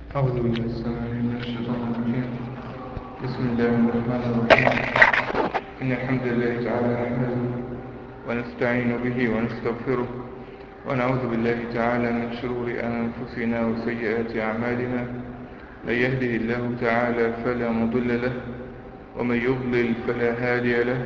أعوذ بالله السميع من الشيطان الرجيم بسم الله الرحمن الرحيم إن الحمد لله تعالى نحمده ونستعين به ونستغفره ونعوذ بالله تعالى من شرور أنفسنا وسيئات أعمالنا من يهده الله تعالى فلا مضل له ومن يضلل فلا هادي له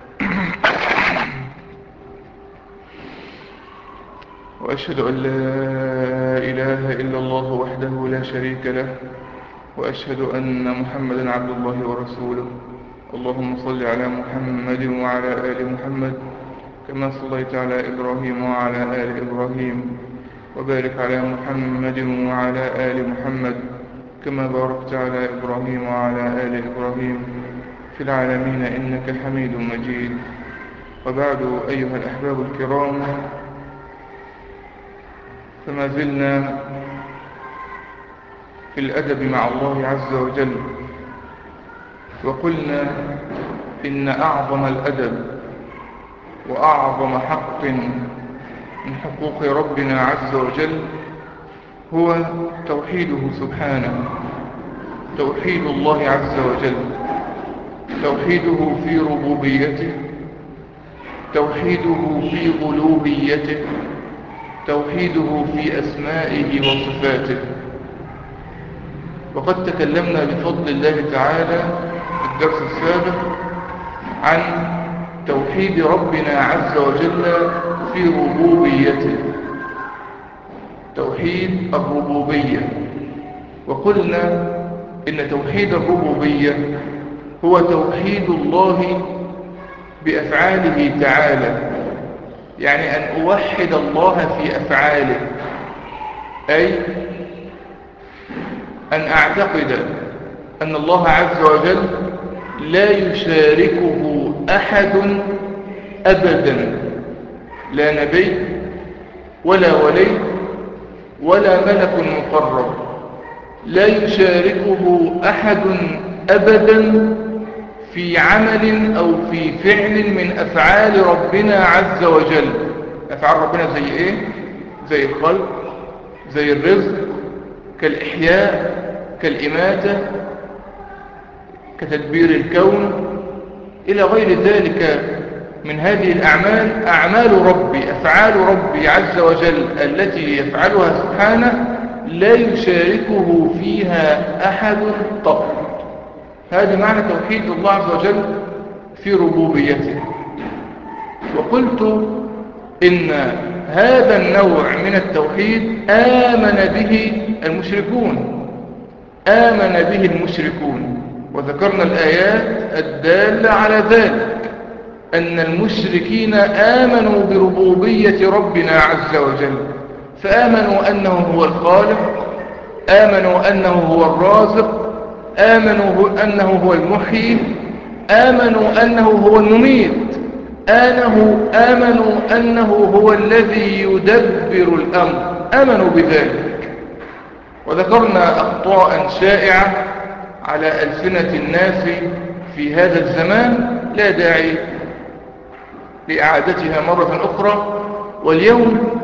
وأشهد أن لا إله إلا الله وحده لا شريك له وأشهد أن محمدا عبد الله ورسوله اللهم صل على محمد وعلى آل محمد كما صليت على إبراهيم وعلى آل إبراهيم وبارك على محمد وعلى آل محمد كما باركت على إبراهيم وعلى آل إبراهيم في العالمين إنك حميد مجيد وبعد أيها الأحباب الكرام فما زلنا في الأدب مع الله عز وجل وقلنا إن أعظم الأدب وأعظم حق من حقوق ربنا عز وجل هو توحيده سبحانه توحيد الله عز وجل توحيده في ربوبيته توحيده في ألوهيته توحيده في أسمائه وصفاته وقد تكلمنا بفضل الله تعالى في الدرس السابق عن توحيد ربنا عز وجل في ربوبيته توحيد الربوبية وقلنا إن توحيد الربوبية هو توحيد الله بأفعاله تعالى يعني أن أوحد الله في أفعاله أي أن أعتقد أن الله عز وجل لا يشاركه أحد أبدا لا نبي ولا ولي ولا ملك مقرب لا يشاركه أحد أبدا في عمل أو في فعل من أفعال ربنا عز وجل أفعال ربنا زي إيه؟ زي الخلق زي الرزق كالإحياء كالإماتة كتدبير الكون إلى غير ذلك من هذه الأعمال أعمال ربي أفعال ربي عز وجل التي يفعلها سبحانه لا يشاركه فيها أحد قط هذا معنى توحيد الله عز وجل في ربوبيته وقلت إن هذا النوع من التوحيد آمن به المشركون آمن به المشركون وذكرنا الآيات الدالة على ذلك أن المشركين آمنوا بربوبية ربنا عز وجل فآمنوا أنه هو الخالق آمنوا أنه هو الرازق آمنوا أنه هو المحيي آمنوا أنه هو المميت آنه آمنوا أنه هو الذي يدبر الأمر آمنوا بذلك وذكرنا أخطاء شائعة على ألسنة الناس في هذا الزمان لا داعي لإعادتها مرة أخرى واليوم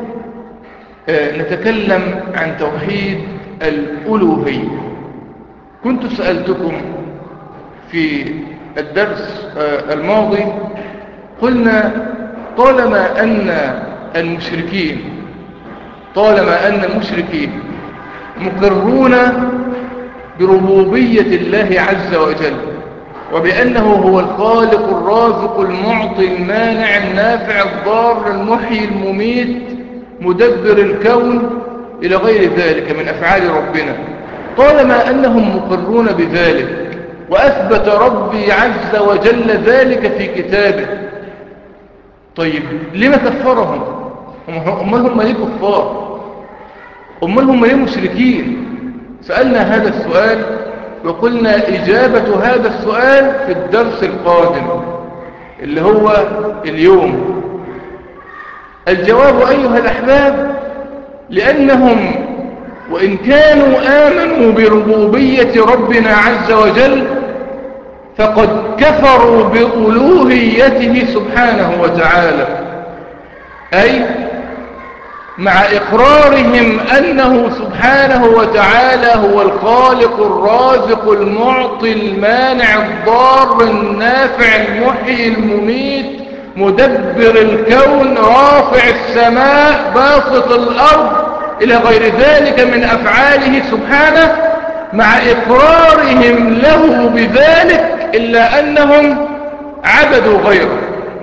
نتكلم عن توحيد الألوهية كنت سألتكم في الدرس الماضي قلنا طالما أن المشركين طالما أن المشركين مقرون بربوبية الله عز وجل وبأنه هو الخالق الرازق المعطي المانع النافع الضار المحيي المميت مدبر الكون إلى غير ذلك من أفعال ربنا طالما أنهم مقرون بذلك وأثبت ربي عز وجل ذلك في كتابه طيب لما كفرهم أمال هم ليه كفار أمال هم ليه مشركين سألنا هذا السؤال وقلنا إجابة هذا السؤال في الدرس القادم اللي هو اليوم الجواب أيها الأحباب لأنهم وإن كانوا آمنوا بربوبية ربنا عز وجل فقد كفروا بألوهيته سبحانه وتعالى أي مع إقرارهم أنه سبحانه وتعالى هو الخالق الرازق المعطي المانع الضار النافع المحيي المميت مدبر الكون رافع السماء باسط الأرض إلى غير ذلك من أفعاله سبحانه مع إقرارهم له بذلك إلا أنهم عبدوا غيره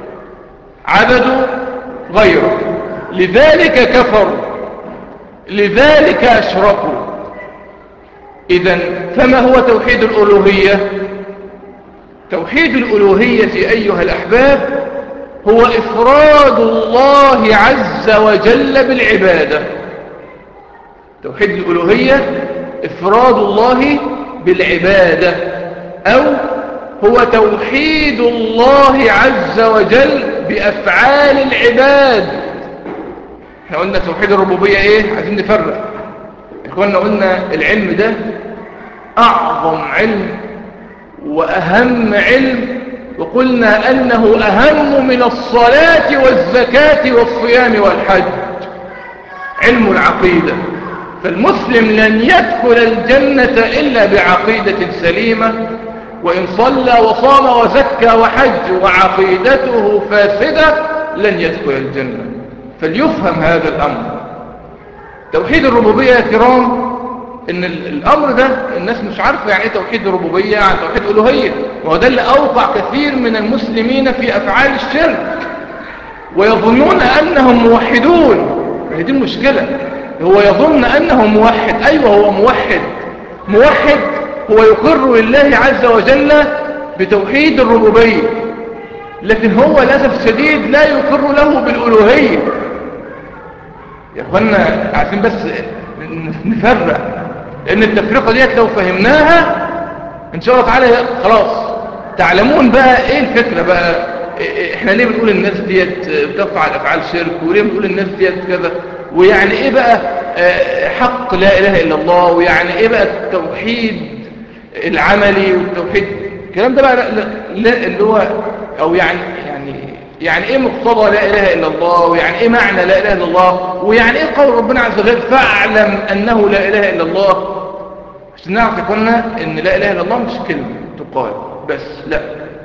عبدوا غيره لذلك كفروا لذلك أشركوا إذا فما هو توحيد الألوهية توحيد الألوهية أيها الأحباب هو إفراد الله عز وجل بالعبادة توحيد الألوهية إفراد الله بالعبادة أو هو توحيد الله عز وجل بأفعال العباد احنا قلنا توحيد الربوبية ايه عايزين نفرق اخوانا قلنا العلم ده اعظم علم واهم علم وقلنا انه اهم من الصلاة والزكاة والصيام والحج علم العقيدة فالمسلم لن يدخل الجنة إلا بعقيدة سليمة وإن صلى وصام وزكى وحج وعقيدته فاسدة لن يدخل الجنة فليفهم هذا الأمر توحيد الربوبية يا كرام ان الامر ده الناس مش عارفة يعني ايه توحيد الربوبية عن توحيد الالوهية وهو ده اللي اوقع كثير من المسلمين في افعال الشرك ويظنون انهم موحدون هي دي المشكلة هو يظن انه موحد ايوه هو موحد موحد هو يقر لله عز وجل بتوحيد الربوبية لكن هو للأسف الشديد لا يقر له بالألوهية يا أخوانا عايزين بس نفرق لأن التفرقة ديت لو فهمناها إن شاء الله تعالى خلاص تعلمون بقى إيه الفكرة بقى إحنا ليه بنقول الناس ديت بتفعل أفعال شرك وليه بنقول الناس ديت كذا ويعني إيه بقى حق لا إله إلا الله ويعني إيه بقى التوحيد العملي والتوحيد الكلام ده بقى لا, لا اللي هو او يعني يعني يعني ايه مقتضى لا اله الا الله ويعني ايه معنى لا اله الا الله ويعني ايه قول ربنا عز وجل فاعلم انه لا اله الا الله عشان نعرف قلنا ان لا اله الا الله مش كلمه تقال بس لا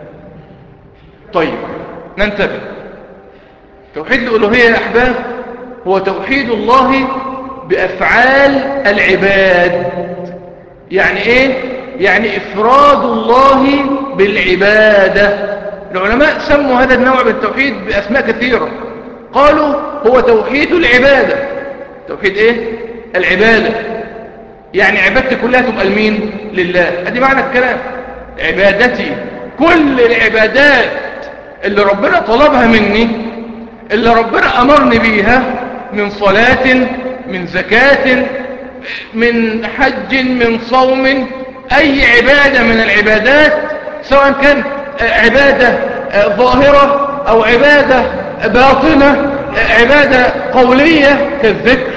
طيب ننتبه توحيد الالوهيه يا احباب هو توحيد الله بافعال العباد يعني ايه يعني افراد الله بالعباده العلماء سموا هذا النوع من التوحيد بأسماء كثيرة قالوا هو توحيد العبادة توحيد ايه العبادة يعني عبادتي كلها تبقى لمين لله ادي معنى الكلام عبادتي كل العبادات اللي ربنا طلبها مني اللي ربنا امرني بيها من صلاة من زكاة من حج من صوم اي عبادة من العبادات سواء كان عبادة ظاهرة أو عبادة باطنة عبادة قولية كالذكر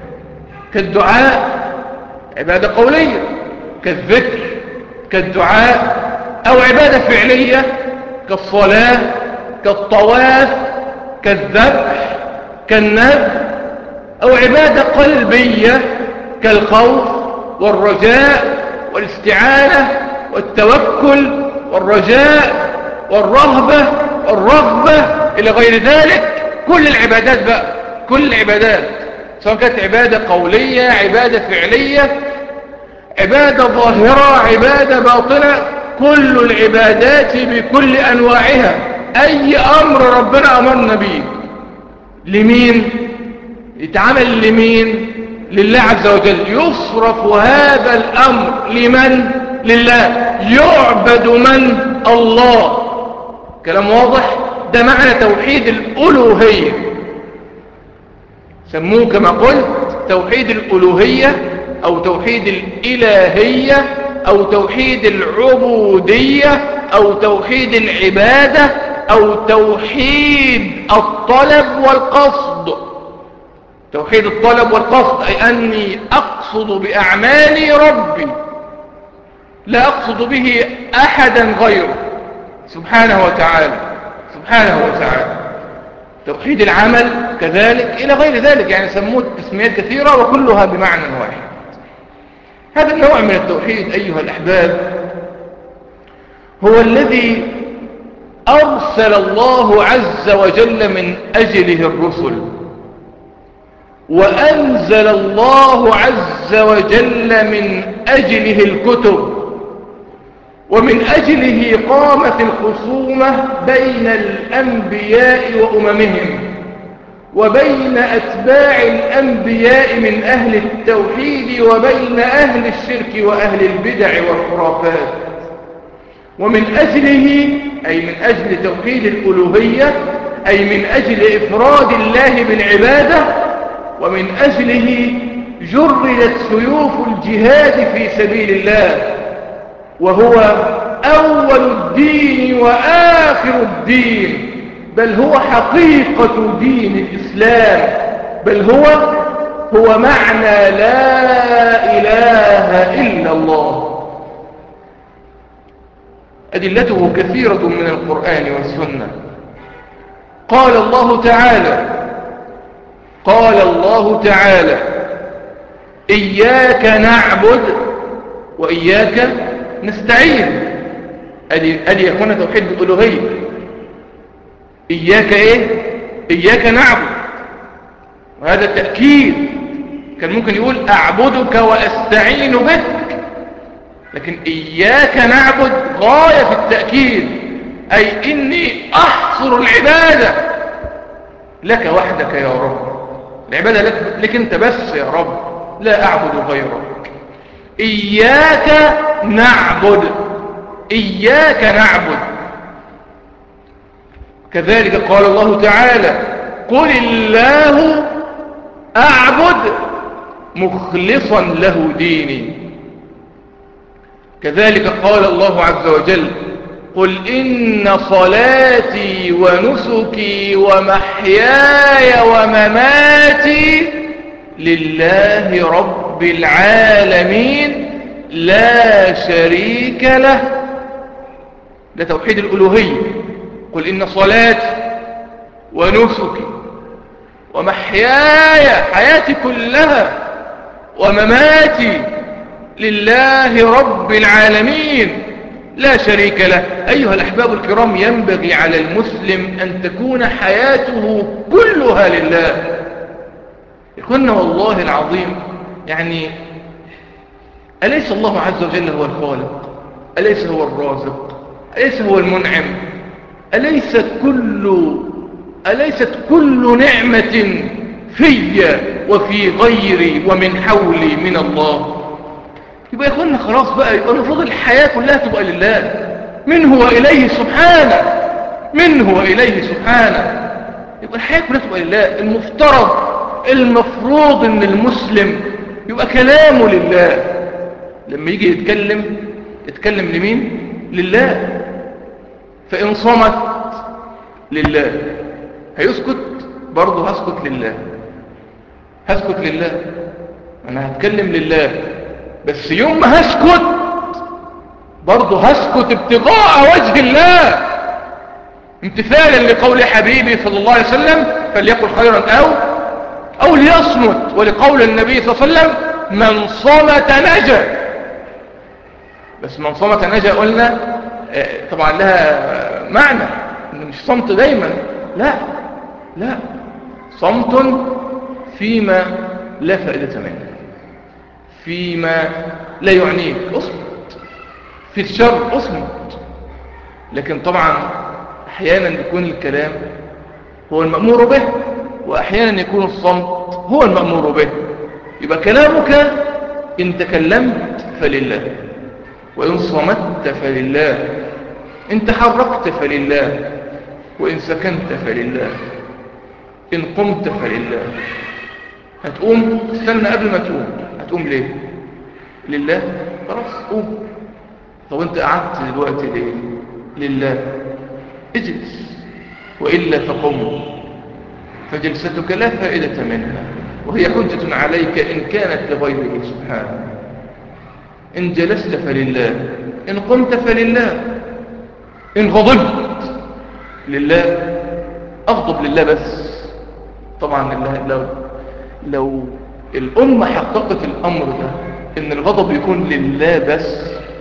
كالدعاء عبادة قولية كالذكر كالدعاء أو عبادة فعلية كالصلاة كالطواف كالذبح كالنذر أو عبادة قلبية كالخوف والرجاء والاستعانة والتوكل والرجاء والرهبة والرغبة إلى غير ذلك كل العبادات بقى كل العبادات سواء كانت عبادة قولية عبادة فعلية عبادة ظاهرة عبادة باطنة كل العبادات بكل أنواعها أي أمر ربنا أمرنا به لمين يتعمل لمين لله عز وجل يصرف هذا الأمر لمن لله يعبد من الله كلام واضح ده معنى توحيد الألوهية سموه كما قلت توحيد الألوهية أو توحيد الإلهية أو توحيد العبودية أو توحيد العبادة أو توحيد الطلب والقصد توحيد الطلب والقصد أي أني أقصد بأعمالي ربي لا أقصد به أحدا غيره سبحانه وتعالى سبحانه وتعالى توحيد العمل كذلك إلى غير ذلك يعني سموه تسميات كثيرة وكلها بمعنى واحد هذا النوع من التوحيد أيها الأحباب هو الذي أرسل الله عز وجل من أجله الرسل وأنزل الله عز وجل من أجله الكتب ومن أجله قامت الخصومة بين الأنبياء وأممهم وبين أتباع الأنبياء من أهل التوحيد وبين أهل الشرك وأهل البدع والخرافات ومن أجله أي من أجل توحيد الألوهية أي من أجل إفراد الله بالعبادة ومن أجله جردت سيوف الجهاد في سبيل الله وهو أول الدين وآخر الدين بل هو حقيقة دين الإسلام بل هو هو معنى لا إله إلا الله أدلته كثيرة من القرآن والسنة قال الله تعالى قال الله تعالى إياك نعبد وإياك نستعين أدي يكون توحيد الألوهية إياك إيه إياك نعبد وهذا التأكيد كان ممكن يقول أعبدك وأستعين بك لكن إياك نعبد غاية في التأكيد أي إني أحصر العبادة لك وحدك يا رب العبادة لك, لك أنت بس يا رب لا أعبد غيرك إياك نعبد إياك نعبد كذلك قال الله تعالى قل الله أعبد مخلصا له ديني كذلك قال الله عز وجل قل إن صلاتي ونسكي ومحياي ومماتي لله رب العالمين لا شريك له ده توحيد الألوهية قل إن صلاتي ونسكي ومحياي حياتي كلها ومماتي لله رب العالمين لا شريك له أيها الأحباب الكرام ينبغي على المسلم أن تكون حياته كلها لله يكون والله العظيم يعني أليس الله عز وجل هو الخالق أليس هو الرازق أليس هو المنعم أليست كل أليست كل نعمة في وفي غيري ومن حولي من الله يبقى يا اخوانا خلاص بقى يبقى المفروض الحياة كلها تبقى لله منه وإليه سبحانه منه وإليه سبحانه يبقى الحياة كلها تبقى لله المفترض المفروض ان المسلم يبقى كلامه لله لما يجي يتكلم يتكلم لمين لله فإن صمت لله هيسكت برضه هسكت لله هسكت لله أنا هتكلم لله بس يوم ما هسكت برضه هسكت ابتغاء وجه الله امتثالا لقول حبيبي صلى الله عليه وسلم فليقل خيرا أو أو ليصمت ولقول النبي صلى الله عليه وسلم من صمت نجا بس من صمت نجا قلنا طبعا لها معنى انه مش صمت دايما لا لا صمت فيما لا فائدة منه فيما لا يعنيك اصمت في الشر اصمت لكن طبعا احيانا يكون الكلام هو المأمور به واحيانا يكون الصمت هو المأمور به يبقى كلامك ان تكلمت فلله وإن صمت فلله إن تحركت فلله وإن سكنت فلله إن قمت فلله هتقوم استنى قبل ما تقوم هتقوم ليه لله خلاص قوم طب انت قعدت دلوقتي ليه لله اجلس وإلا فقم فجلستك لا فائدة منها وهي حجة عليك إن كانت لغيره سبحانه إن جلست فلله إن قمت فلله إن غضبت لله أغضب لله بس طبعا الله لو, لو الأمة حققت الأمر ده إن الغضب يكون لله بس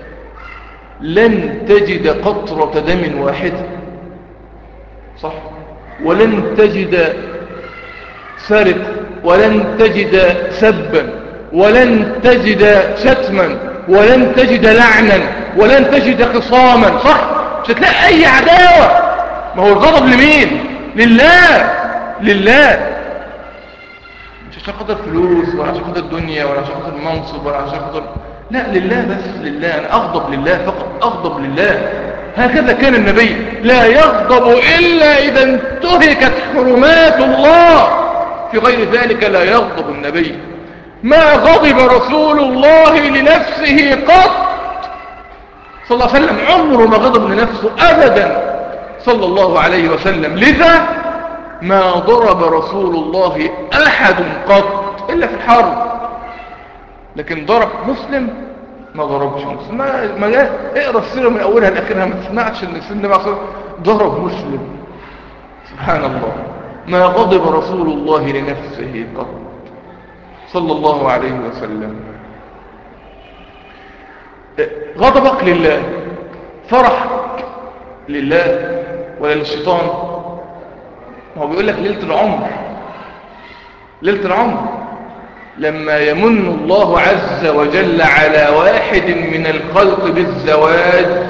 لن تجد قطرة دم واحدة صح ولن تجد سرق ولن تجد سبا ولن تجد شتما ولن تجد لعنا ولن تجد خصاما صح مش هتلاقي اي عداوة ما هو الغضب لمين لله لله مش عشان خاطر فلوس ولا عشان خاطر الدنيا ولا عشان خاطر المنصب ولا عشان خاطر لا لله بس لله انا اغضب لله فقط اغضب لله هكذا كان النبي لا يغضب الا اذا انتهكت حرمات الله في غير ذلك لا يغضب النبي ما غضب رسول الله لنفسه قط صلى الله عليه وسلم عمره ما غضب لنفسه أبدا صلى الله عليه وسلم لذا ما ضرب رسول الله أحد قط إلا في الحرب لكن ضرب مسلم ما ضربش مسلم ما, ما جاء اقرأ السيرة من أولها لآخرها ما تسمعش ان سيدنا معصر ضرب مسلم سبحان الله ما غضب رسول الله لنفسه قط صلى الله عليه وسلم غضبك لله فرحك لله ولا للشيطان هو بيقول لك ليلة العمر ليلة العمر لما يمن الله عز وجل على واحد من الخلق بالزواج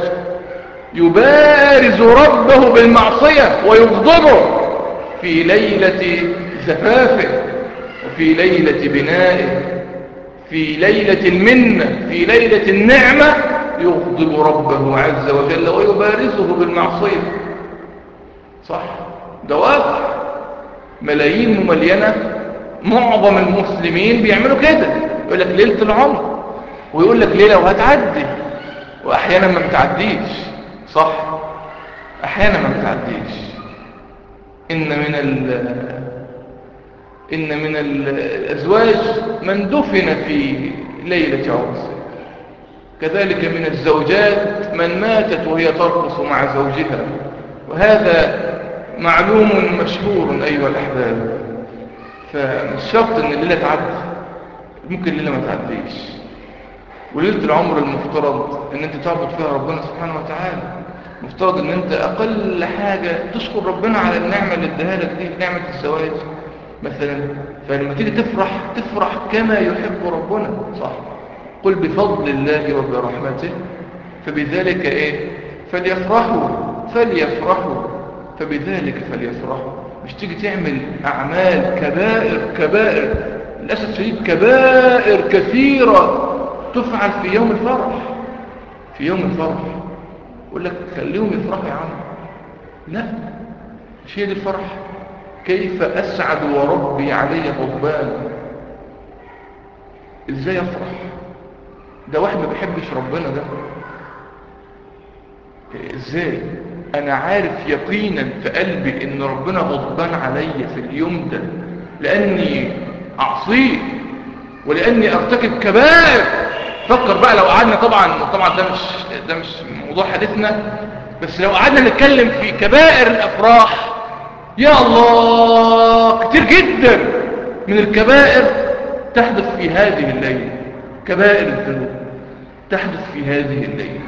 يبارز ربه بالمعصية ويغضبه في ليلة زفافه وفي ليلة بنائه في ليلة المنة في ليلة النعمة يغضب ربه عز وجل ويبارزه بالمعصية صح ده واقع ملايين مملينة معظم المسلمين بيعملوا كده يقول لك ليلة العمر ويقول لك ليلة وهتعدي وأحيانا ما بتعديش صح أحيانا ما بتعديش إن من ال إن من الأزواج من دفن في ليلة عرسه كذلك من الزوجات من ماتت وهي ترقص مع زوجها وهذا معلوم مشهور أيها الأحباب فمش شرط أن الليلة تعدي ممكن الليلة ما تعديش وليلة العمر المفترض أن أنت تعبد فيها ربنا سبحانه وتعالى مفترض أن أنت أقل حاجة تشكر ربنا على النعمة اللي اداها لك دي نعمة الزواج مثلا فلما تيجي تفرح تفرح كما يحب ربنا صح قل بفضل الله وبرحمته فبذلك ايه فليفرحوا فليفرحوا فبذلك فليفرحوا مش تيجي تعمل اعمال كبائر كبائر للاسف الشديد كبائر كثيره تفعل في يوم الفرح في يوم الفرح يقول لك خليهم يفرحوا يا عم لا مش هي دي الفرح كيف أسعد وربي علي غضبان إزاي أفرح ده واحد ما بيحبش ربنا ده إزاي أنا عارف يقينا في قلبي إن ربنا غضبان علي في اليوم ده لأني أعصيه ولأني أرتكب كبائر فكر بقى لو قعدنا طبعا طبعا ده مش ده مش موضوع حديثنا بس لو قعدنا نتكلم في كبائر الأفراح يا الله كتير جدا من الكبائر تحدث في هذه الليلة كبائر الذنوب تحدث في هذه الليلة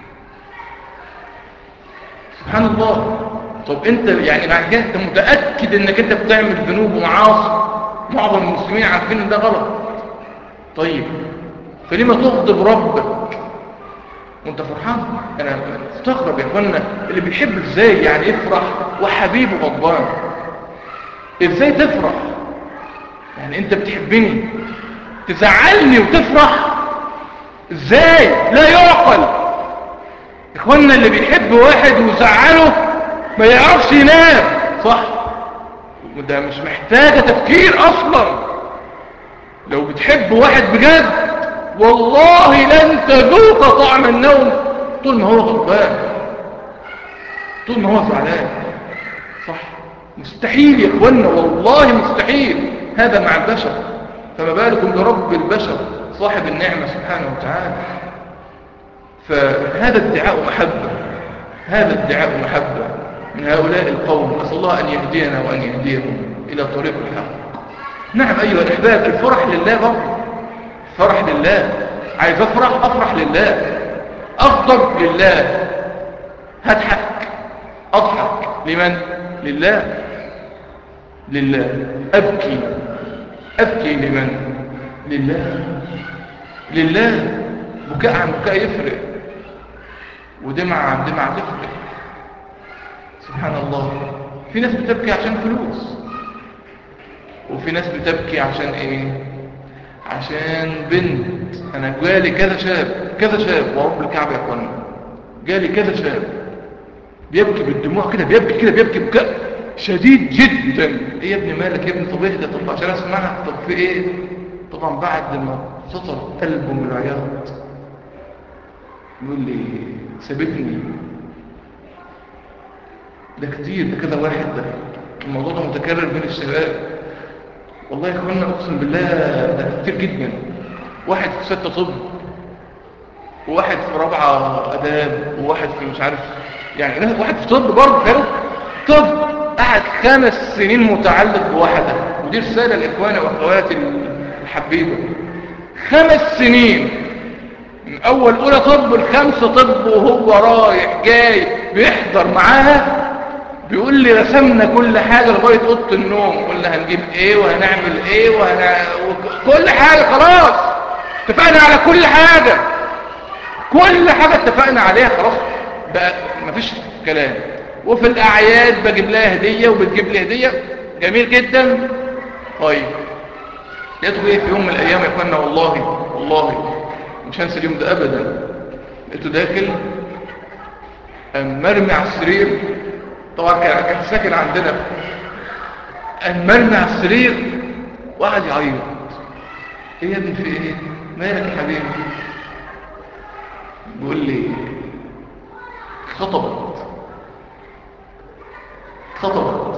سبحان الله طب انت يعني بعد كده انت متأكد انك انت بتعمل ذنوب ومعاصي معظم المسلمين عارفين ان ده غلط طيب فلما تغضب ربك وانت فرحان انا استغرب يا اخوانا اللي بيحب ازاي يعني يفرح وحبيبه غضبان ازاي تفرح يعني انت بتحبني تزعلني وتفرح ازاي لا يعقل اخوانا اللي بيحب واحد ويزعله ما يعرفش ينام صح وده مش محتاجة تفكير اصلا لو بتحب واحد بجد والله لن تذوق طعم النوم طول ما هو غضبان طول ما هو زعلان صح مستحيل يا اخوانا والله مستحيل هذا مع البشر فما بالكم برب البشر صاحب النعمة سبحانه وتعالى فهذا ادعاء محبة هذا ادعاء محبة من هؤلاء القوم أسأل الله أن يهدينا وأن يهديهم إلى طريق الحق نعم أيها الأحباب الفرح لله برضه فرح لله عايز أفرح أفرح لله أغضب لله هضحك أضحك لمن؟ لله لله أبكي أبكي لمن؟ لله لله بكاء عن بكاء يفرق ودمع عن دمع تفرق سبحان الله في ناس بتبكي عشان فلوس وفي ناس بتبكي عشان ايه عشان بنت انا جالي كذا شاب كذا شاب ورب الكعبة يا اخوانا جالي كذا شاب بيبكي بالدموع كده بيبكي كده بيبكي بكاء شديد جدا ايه يا ابني مالك يا ابني طب اهدى طب عشان اسمعها طب في ايه طبعا بعد ما سطر قلبه من العياط يقول لي سابتني ده كتير ده كذا واحد ده الموضوع ده متكرر بين الشباب والله يا اخوانا اقسم بالله ده كتير جدا واحد في ستة طب وواحد في رابعة اداب وواحد في مش عارف يعني واحد في طب برضه فاهم طب قعد خمس سنين متعلق بواحدة ودي رسالة لاخواني واخواتي الحبيبة خمس سنين من اول اولى طب الخمسة طب وهو رايح جاي بيحضر معاها بيقول لي رسمنا كل حاجة لغاية اوضه النوم قلنا هنجيب ايه وهنعمل ايه وهن... كل حاجة خلاص اتفقنا على كل حاجة كل حاجة اتفقنا عليها خلاص بقى مفيش كلام وفي الاعياد بجيب لها هدية وبتجيب لي هدية جميل جدا طيب لقيته ايه في يوم من الايام يا اخوانا والله والله مش هنسى اليوم ده ابدا لقيته داخل مرمي على السرير طبعا كان ساكن عندنا مرمي على السرير وقعد يعيط ايه يا ابني في ايه مالك يا حبيبي بيقول لي خطبت خطبت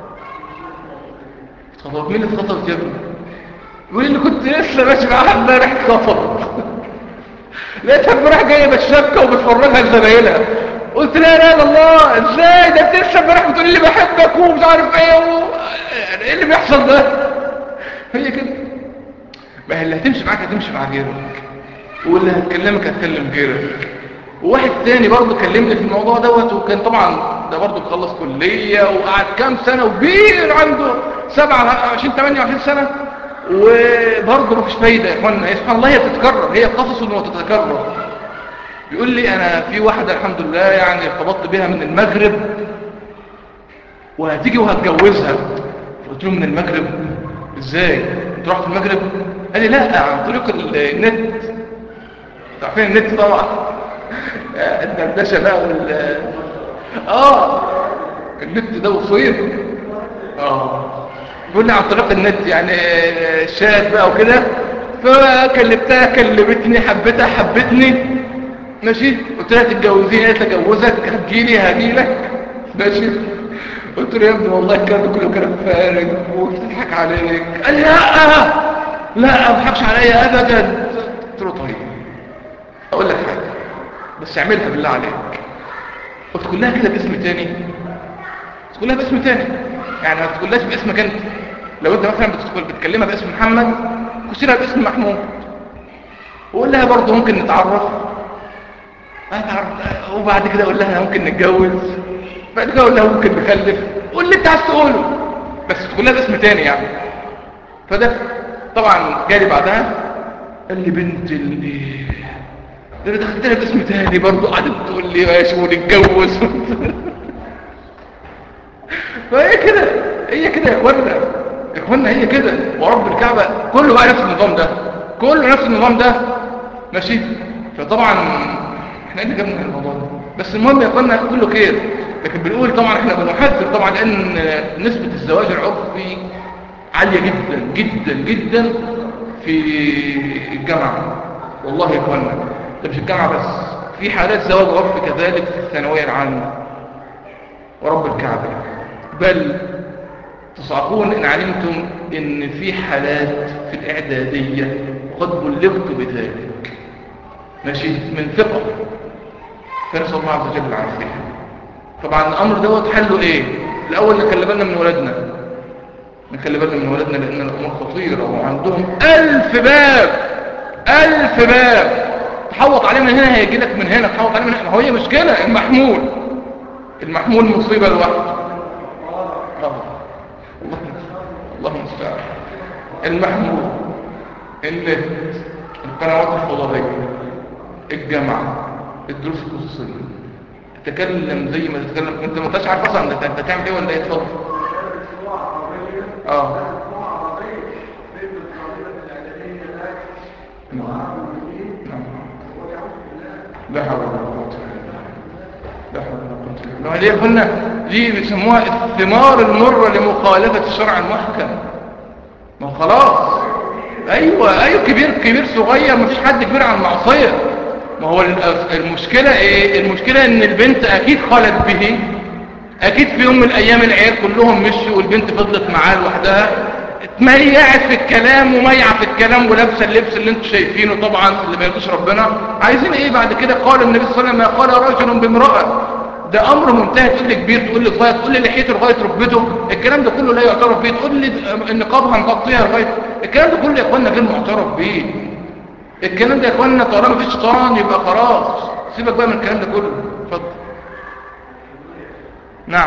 خطبت مين اللي اتخطبت يا ابني يقول لي كنت لسه ماشي معاها امبارح اتخطبت لقيتها امبارح جايه بالشبكه وبتفرجها لزمايلها قلت لا لا لا الله ازاي ده انت لسه امبارح بتقول لي بحبك ومش عارف ايه و... ايه اللي بيحصل ده هي كده ما هي اللي هتمشي معاك هتمشي مع غيرك واللي هتكلمك هتكلم غيرك وواحد تاني برضه كلمني في الموضوع دوت وكان طبعا ده برضه مخلص كلية وقعد كام سنة وكبير عنده 27 28 سنة وبرضه مفيش فايدة يا اخوانا هي سبحان الله هي بتتكرر هي قصص انه تتكرر بيقول لي انا في واحدة الحمد لله يعني ارتبطت بها من المغرب وهتيجي وهتجوزها قلت له من المغرب ازاي انت رحت المغرب قال لي لا عن طريق النت عارفين النت طبعا الدردشه بقى وال اه النت ده وصير اه بيقول لي عن طريق النت يعني شات بقى وكده فكلمتها كلمتني حبيتها حبتني ماشي قلت لها تتجوزيني قالت لي اجوزك هتجيلي هجيلك ماشي قلت له يا ابني والله الكلام ده كله كلام فارغ وبتضحك عليك قال لي لا لا ما تضحكش عليا ابدا قلت له طيب اقول لك حاجه بس اعملها بالله عليك قلت كلها كده باسم تاني كلها باسم تاني يعني ما تقولهاش باسمك انت لو انت مثلا بتدخل بتكلمها باسم محمد كسرها باسم محمود وقول لها برضه ممكن نتعرف هتعرف وبعد كده اقول لها ممكن نتجوز بعد كده اقول لها ممكن نخلف قول اللي انت عايز تقوله بس تقول لها باسم تاني يعني فده طبعا جالي بعدها قال لي بنت اللي انا دخلت لها باسم تاني برضه قعدت تقول لي ماشي ونتجوز فهي كده هي كده يا اخوانا يا اخوانا هي كده ورب الكعبه كله بقى نفس النظام ده كله نفس النظام ده ماشي فطبعا احنا اللي جبنا الموضوع ده بس المهم يا اخوانا كله خير لكن بنقول طبعا احنا بنحذر طبعا لان نسبه الزواج العرفي عاليه جدا جدا جدا في الجامعه والله يا اخوانا ده مش الجامعه بس في حالات زواج عرفي كذلك في الثانويه العامه ورب الكعبه بل تصعقون إن علمتم إن في حالات في الإعدادية وقد بلغت بذلك ماشي من ثقة فنسأل الله عز وجل العافية طبعا الامر دوت حله ايه الاول نخلي بالنا من ولادنا نخلي بالنا من ولادنا لان الامور خطيره وعندهم الف باب الف باب تحوط عليه من هنا هيجي لك من هنا تحوط عليه من هنا ما هو هي مشكله المحمول المحمول مصيبه لوحده آه. الله الله المستعان المحمول النت القنوات الفضائيه الجامعه الدروس الخصوصيه تتكلم زي ما تتكلم انت ما انتش عارف اصلا انت انت تعمل ايه ولا ايه اتفضل اه نعم. نعم. لا حول ولا قوه الا بالله لا حول ولا قوه الا بالله دي قلنا دي بيسموها الثمار المره لمخالفه الشرع المحكم ما هو خلاص ايوه ايوه كبير كبير صغير مفيش حد كبير عن المعصيه ما هو المشكله ايه المشكله ان البنت اكيد خلت به اكيد في يوم من الايام العيال كلهم مشوا والبنت فضلت معاه لوحدها اتميعت في الكلام وميعة في الكلام ولابسه اللبس اللي انتم شايفينه طبعا اللي ما يرضيش ربنا عايزين ايه بعد كده قال النبي صلى الله عليه وسلم قال رجل بامراه ده امر منتهي تقول لي كبير تقول لي صغير تقول لي لحيته لغايه ركبته الكلام ده كله لا يعترف به تقول لي النقاب هنغطيها لغايه الكلام ده كله يا اخوانا غير معترف به الكلام ده يا اخوانا طالما في شيطان يبقى خلاص سيبك بقى من الكلام ده كله اتفضل نعم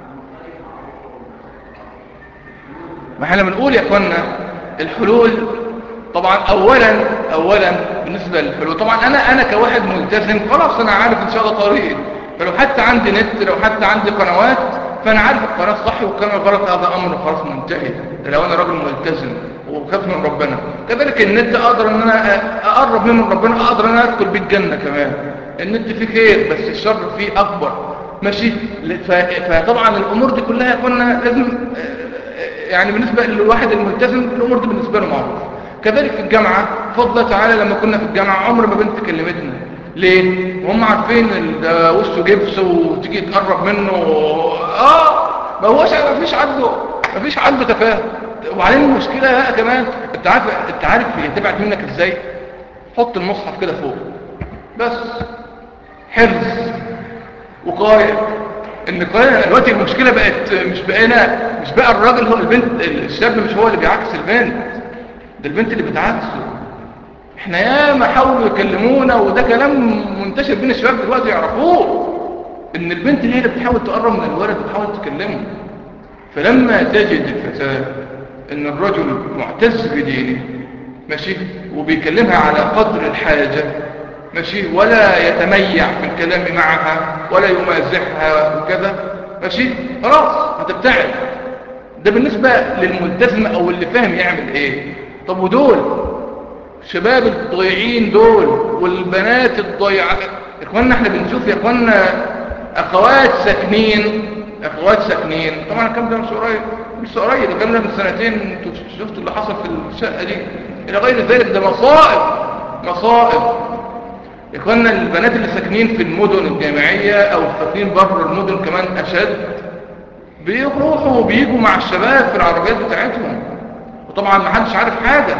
ما احنا بنقول يا اخوانا الحلول طبعا اولا اولا بالنسبه للحلول طبعا انا انا كواحد ملتزم خلاص انا عارف ان شاء الله طريقي فلو حتى عندي نت لو حتى عندي قنوات فانا عارف القناه الصح والقناه الغلط هذا امر خلاص منتهي ده لو انا راجل ملتزم وخاف من ربنا كذلك النت اقدر ان انا اقرب منه من ربنا اقدر ان انا ادخل بيه الجنه كمان النت فيه خير بس الشر فيه اكبر ماشي فطبعا الامور دي كلها قلنا لازم يعني بالنسبه للواحد الملتزم الامور دي بالنسبه له معروف كذلك في الجامعه فضل تعالى لما كنا في الجامعه عمر ما بنت كلمتنا ليه هم عارفين ده وشه جبس وتيجي تقرب منه اه ما هوش ما فيش عنده ما فيش عنده تفاهم وبعدين المشكله بقى كمان انت عارف انت عارف هي تبعت منك ازاي حط المصحف كده فوق بس حفظ وقارئ ان قارئ دلوقتي المشكله بقت مش بقينا مش بقى الراجل هو البنت الشاب مش هو اللي بيعكس البنت ده البنت اللي بتعكسه احنا ياما حاولوا يكلمونا وده كلام منتشر بين الشباب دلوقتي يعرفوه ان البنت هي اللي بتحاول تقرب من الولد وتحاول تكلمه فلما تجد الفتاة ان الرجل معتز بدينه ماشي وبيكلمها على قدر الحاجة ماشي ولا يتميع في الكلام معها ولا يمازحها وكذا ماشي خلاص هتبتعد ده بالنسبة للملتزم او اللي فاهم يعمل ايه طب ودول شباب الضيعين دول والبنات الضيعات اخوانا احنا بنشوف يا اخوانا اخوات ساكنين اخوات ساكنين طبعا الكلام ده مش قريب مش قريب الكلام ده من سنتين انتوا شفتوا اللي حصل في الشقه دي الى غير ذلك ده مصائب مصائب اخوانا البنات اللي ساكنين في المدن الجامعيه او ساكنين بره المدن كمان اشد بيروحوا وبيجوا مع الشباب في العربيات بتاعتهم وطبعا ما حدش عارف حاجه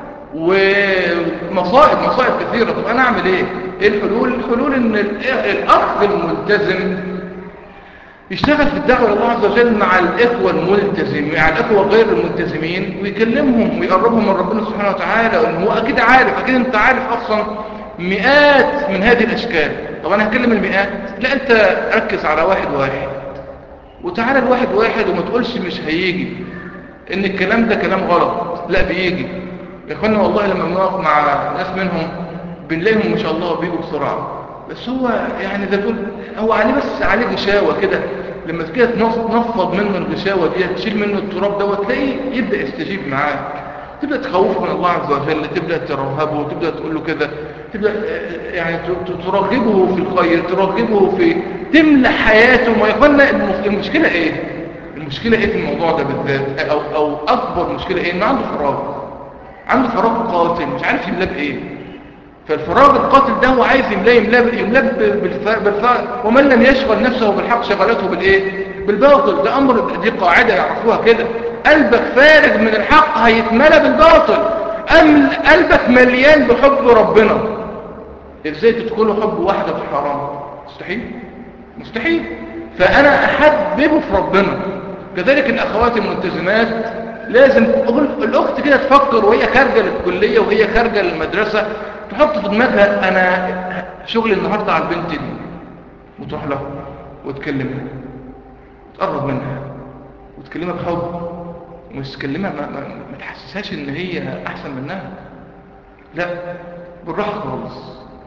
ومصائب مصائب كثيرة طب أنا أعمل إيه؟ إيه الحلول؟ الحلول إن الأخ الملتزم يشتغل في الدعوة لله عز وجل مع الإخوة الملتزمين مع الإخوة غير الملتزمين ويكلمهم ويقربهم من ربنا سبحانه وتعالى وإن هو أكيد عارف أكيد أنت عارف أصلا مئات من هذه الأشكال طب أنا هكلم المئات لا أنت ركز على واحد واحد وتعالى الواحد واحد وما تقولش مش هيجي إن الكلام ده كلام غلط لا بيجي يا اخوانا والله لما بنقف مع ناس منهم بنلاقيهم ما شاء الله بيجوا بسرعه بس هو يعني ده تقول هو عليه بس عليه غشاوه كده لما كده تنفض منه الغشاوه دي تشيل منه التراب دوت تلاقيه يبدا يستجيب معاك تبدا تخوفه من الله عز وجل تبدا ترهبه تبدا تقول له كده تبدا يعني ترغبه في الخير ترغبه في تملى حياته ما يا اخوانا المشكله ايه المشكله ايه في الموضوع ده بالذات او او اكبر مشكله ايه انه عنده فراغ عنده فراغ قاتل مش عارف يملاه بايه فالفراغ القاتل ده هو عايز يملاه يملاه يملاه بالفراغ ومن لم يشغل نفسه بالحق شغلته بالايه بالباطل ده امر دي قاعده يعرفوها كده قلبك فارغ من الحق هيتملى بالباطل أم قلبك مليان بحب ربنا ازاي تدخله حب واحده في الحرام مستحيل مستحيل فانا احببه في ربنا كذلك الاخوات الملتزمات لازم أقول الاخت كده تفكر وهي خارجه للكليه وهي خارجه للمدرسه تحط في دماغها انا شغلي النهارده على البنت دي وتروح لها وتكلمها تقرب منها وتكلمها بحب مش تكلمها ما, ما, ما تحسسهاش ان هي احسن منها لا بالراحه خالص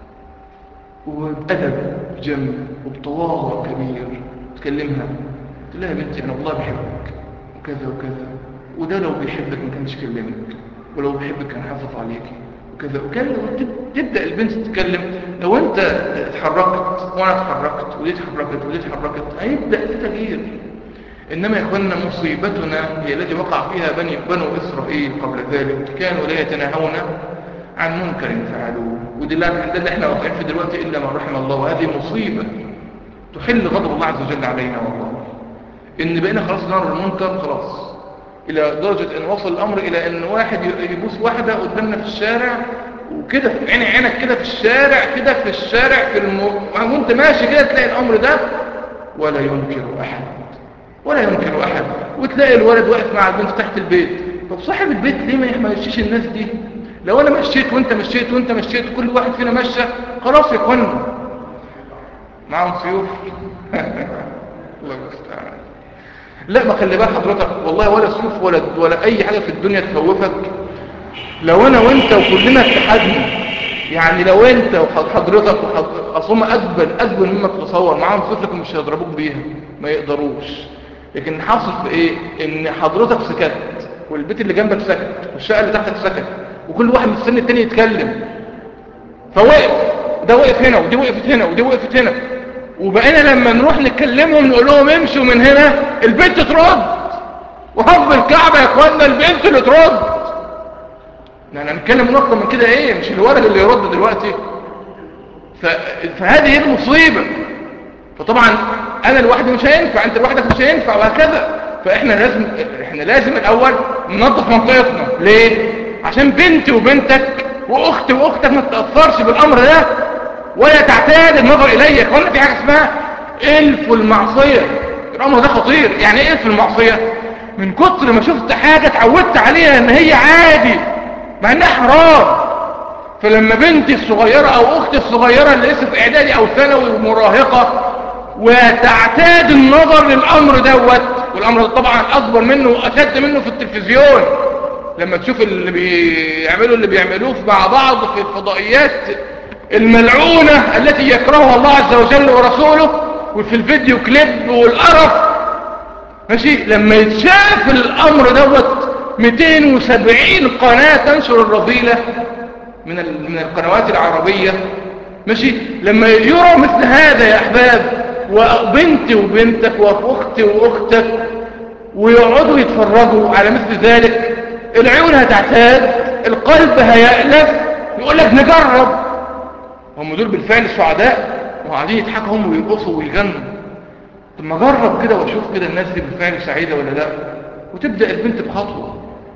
وبأدب جم وبتواضع كبير تكلمها تقول لها يا بنتي انا والله بحبك وكذا وكذا وده لو بيحبك ما كانش كلمك ولو بيحبك كان حافظ عليكي وكذا وكذا وتبدأ البنت تتكلم لو انت اتحركت وانا اتحركت ودي اتحركت ودي اتحركت هيبدأ في تغيير انما يا اخوانا مصيبتنا هي التي وقع فيها بني بنو اسرائيل قبل ذلك كانوا لا يتناهون عن منكر فعلوه ودي لا اللي احنا واقعين فيه دلوقتي الا من رحم الله وهذه مصيبه تحل غضب الله عز وجل علينا والله ان بقينا خلاص نرى المنكر خلاص الى درجه ان وصل الامر الى ان واحد يبوس واحده قدامنا في الشارع وكده في عين عينك كده في الشارع كده في الشارع في الم... وانت ماشي كده تلاقي الامر ده ولا ينكر احد ولا ينكر احد وتلاقي الولد واقف مع البنت تحت البيت طب صاحب البيت ليه ما يمشيش الناس دي لو انا مشيت وانت مشيت وانت مشيت كل واحد فينا مشى خلاص يا اخوانا معاهم سيوف الله المستعان لا ما خلي بال حضرتك والله ولا سيوف ولا ولا اي حاجه في الدنيا تخوفك لو انا وانت وكلنا اتحدنا يعني لو انت وحضرتك اصلا اجبل اجبل مما تتصور معاهم سيوف لكن مش هيضربوك بيها ما يقدروش لكن حاصل في ايه ان حضرتك سكت والبيت اللي جنبك سكت والشقه اللي تحتك سكت وكل واحد مستني التاني يتكلم فوقف ده وقف هنا ودي وقفت هنا ودي وقفت هنا وبقينا لما نروح نكلمهم نقول لهم امشوا من هنا البنت ترد ورب الكعبة يا اخوانا البنت اللي ترد يعني هنتكلم اكتر من كده ايه مش الولد اللي يرد دلوقتي ف... فهذه هي المصيبة فطبعا انا لوحدي مش هينفع انت لوحدك مش هينفع وهكذا فاحنا لازم احنا لازم الاول ننظف منطقتنا ليه عشان بنتي وبنتك واختي واختك ما تتاثرش بالامر ده ولا تعتاد النظر الي قلنا في حاجه اسمها الف المعصيه الامر ده خطير يعني ايه الف المعصيه من كتر ما شفت حاجه اتعودت عليها ان هي عادي مع انها حرام فلما بنتي الصغيره او اختي الصغيره اللي لسه في اعدادي او ثانوي ومراهقه وتعتاد النظر للامر دوت والامر ده طبعا اكبر منه واشد منه في التلفزيون لما تشوف اللي بيعملوا اللي بيعملوه مع بعض في الفضائيات الملعونة التي يكرهها الله عز وجل ورسوله وفي الفيديو كليب والقرف ماشي لما يتشاف الامر دوت 270 قناة تنشر الرذيلة من من القنوات العربية ماشي لما يرى مثل هذا يا احباب وبنتي وبنتك واختي واختك ويقعدوا يتفرجوا على مثل ذلك العيون هتعتاد القلب هيألف يقول لك نجرب هم دول بالفعل سعداء وقاعدين يضحكوا هم ويرقصوا ويغنوا طب ما جرب كده واشوف كده الناس دي بالفعل سعيده ولا لا وتبدا البنت بخطوه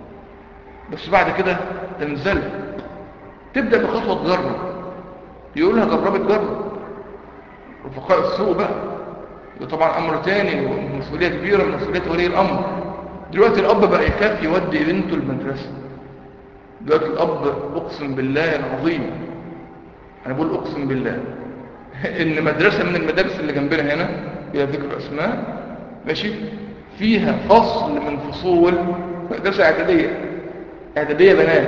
بس بعد كده تنزل تبدا بخطوه تجرب يقولها جربت جرب رفقاء السوق بقى ده طبعا امر تاني ومسؤوليه كبيره من مسؤوليه ولي الامر دلوقتي الاب بقى يخاف يودي بنته المدرسه دلوقتي الاب اقسم بالله العظيم انا بقول اقسم بالله ان مدرسه من المدارس اللي جنبنا هنا بلا ذكر اسماء ماشي فيها فصل من فصول مدرسه اعداديه اعداديه بنات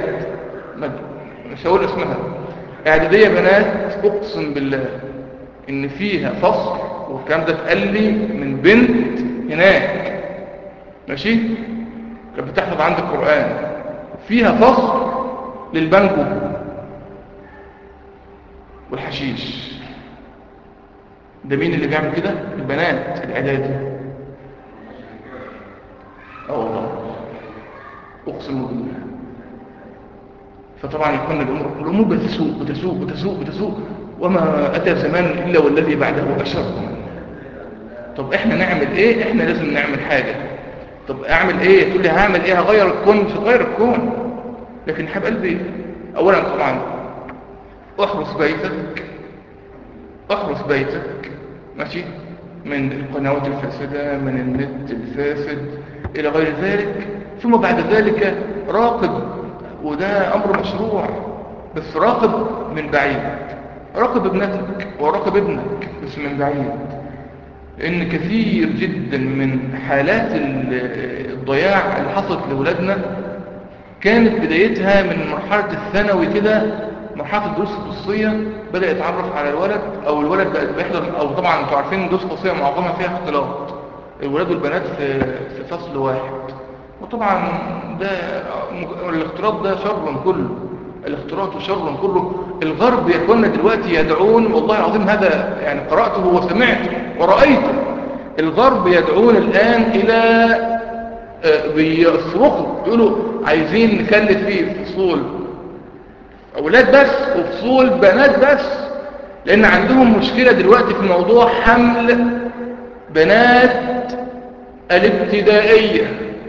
مش هقول اسمها اعداديه بنات اقسم بالله ان فيها فصل والكلام ده اتقال لي من بنت هناك ماشي كانت بتحفظ عند القران فيها فصل للبنجو والحشيش ده مين اللي بيعمل كده البنات الاعدادي اه والله اقسم بالله فطبعا يكون الامور الامور بتسوء بتسوء بتسوء بتسوء وما اتى زمان الا والذي بعده اشر طب احنا نعمل ايه احنا لازم نعمل حاجه طب اعمل ايه تقول لي هعمل ايه هغير الكون مش هغير الكون لكن حب قلبي اولا طبعا احرس بيتك احرس بيتك ماشي من القنوات الفاسدة من النت الفاسد إلى غير ذلك ثم بعد ذلك راقب وده أمر مشروع بس راقب من بعيد راقب ابنتك وراقب ابنك بس من بعيد لأن كثير جدا من حالات الضياع اللي حصلت لأولادنا كانت بدايتها من مرحلة الثانوي كده مرحلة الدروس الخصوصية بدأ يتعرف على الولد أو الولد بقى بيحضر أو طبعا أنتوا عارفين الدروس الخصوصية معظمها فيها اختلاط الولاد والبنات في في فصل واحد وطبعا ده الاختلاط ده شر كله الاختلاط شر كله الغرب يا اخوانا دلوقتي يدعون والله العظيم هذا يعني قرأته وسمعته ورأيته الغرب يدعون الآن إلى بيصرخوا يقولوا عايزين نكلف فيه فصول أولاد بس وفصول بنات بس لأن عندهم مشكلة دلوقتي في موضوع حمل بنات الابتدائية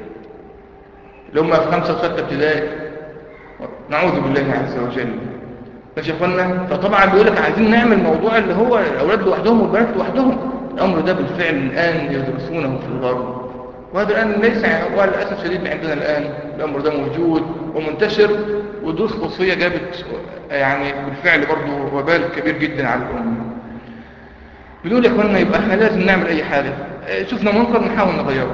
اللي هم في خمسة وستة ابتدائي نعوذ بالله عز وجل ماشي يا اخوانا فطبعا بيقول لك عايزين نعمل موضوع اللي هو الاولاد لوحدهم والبنات لوحدهم الامر ده بالفعل الان يدرسونه في الغرب وهذا الان ليس هو للاسف شديد عندنا الان الامر ده موجود ومنتشر ودروس خصوصيه جابت يعني بالفعل برضه وبال كبير جدا على الامه بنقول يا اخوانا يبقى احنا لازم نعمل اي حاجه شفنا منكر نحاول نغيره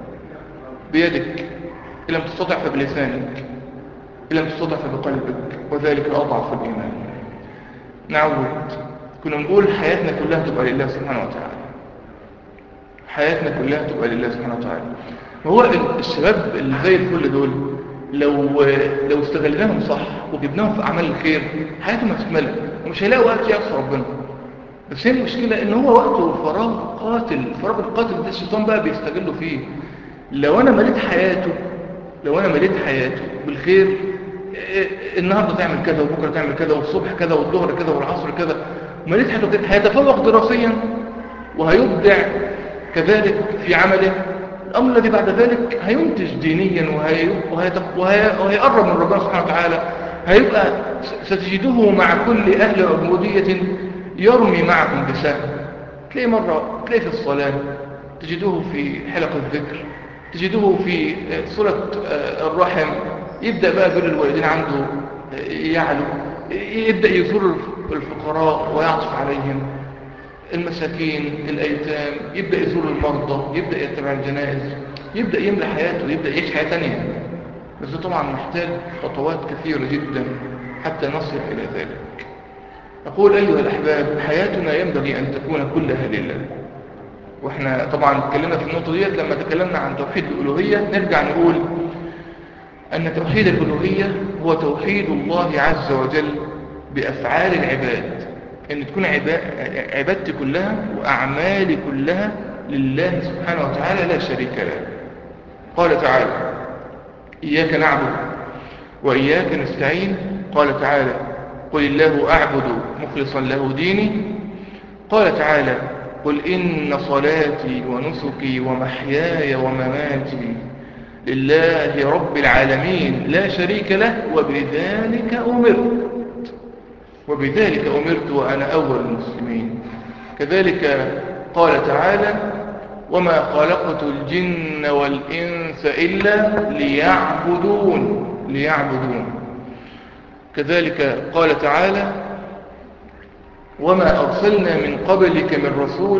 بيدك ان لم تستطع فبلسانك إن لم تستطع فبقلبك وذلك أضعف الإيمان نعود كنا نقول حياتنا كلها تبقى لله سبحانه وتعالى حياتنا كلها تبقى لله سبحانه وتعالى وهو الشباب اللي زي الفل دول لو لو استغلناهم صح وجبناهم في أعمال الخير حياتهم هتكمل ومش هيلاقوا وقت يعصي ربنا بس هي المشكلة ان هو وقته فراغ قاتل الفراغ القاتل ده الشيطان بقى بيستغله فيه لو انا مليت حياته لو انا مليت حياته بالخير النهاردة تعمل كذا وبكرة تعمل كذا والصبح كذا والظهر كذا والعصر كذا مليت حياته كده هيتفوق دراسيا وهيبدع كذلك في عمله الأمر الذي بعد ذلك هينتج دينيا وهي... وهي... وهي... وهيقرب من ربنا سبحانه وتعالى هيبقى ستجده مع كل أهل عبودية يرمي معكم بسهم تلاقي مرة تلاقي في الصلاة تجده في حلق الذكر تجده في صلة الرحم يبدأ بقى بر الوالدين عنده يعلو يبدأ يزور الفقراء ويعطف عليهم المساكين الأيتام يبدأ يزور المرضى يبدأ يتبع الجنائز يبدأ يملى حياته يبدأ يعيش حياة تانية بس ده طبعا محتاج خطوات كثيرة جدا حتى نصل إلى ذلك أقول أيها الأحباب حياتنا ينبغي أن تكون كلها لله واحنا طبعا اتكلمنا في النقطة ديت لما تكلمنا عن توحيد الألوهية نرجع نقول أن توحيد الألوهية هو توحيد الله عز وجل بأفعال العباد أن تكون عبادتي كلها وأعمالي كلها لله سبحانه وتعالى لا شريك له قال تعالى إياك نعبد وإياك نستعين قال تعالى قل الله أعبد مخلصا له ديني قال تعالى قل إن صلاتي ونسكي ومحياي ومماتي لله رب العالمين لا شريك له وبذلك أمرت وبذلك أمرت وأنا أول المسلمين كذلك قال تعالى وما خلقت الجن والإنس إلا ليعبدون ليعبدون كذلك قال تعالى وما أرسلنا من قبلك من رسول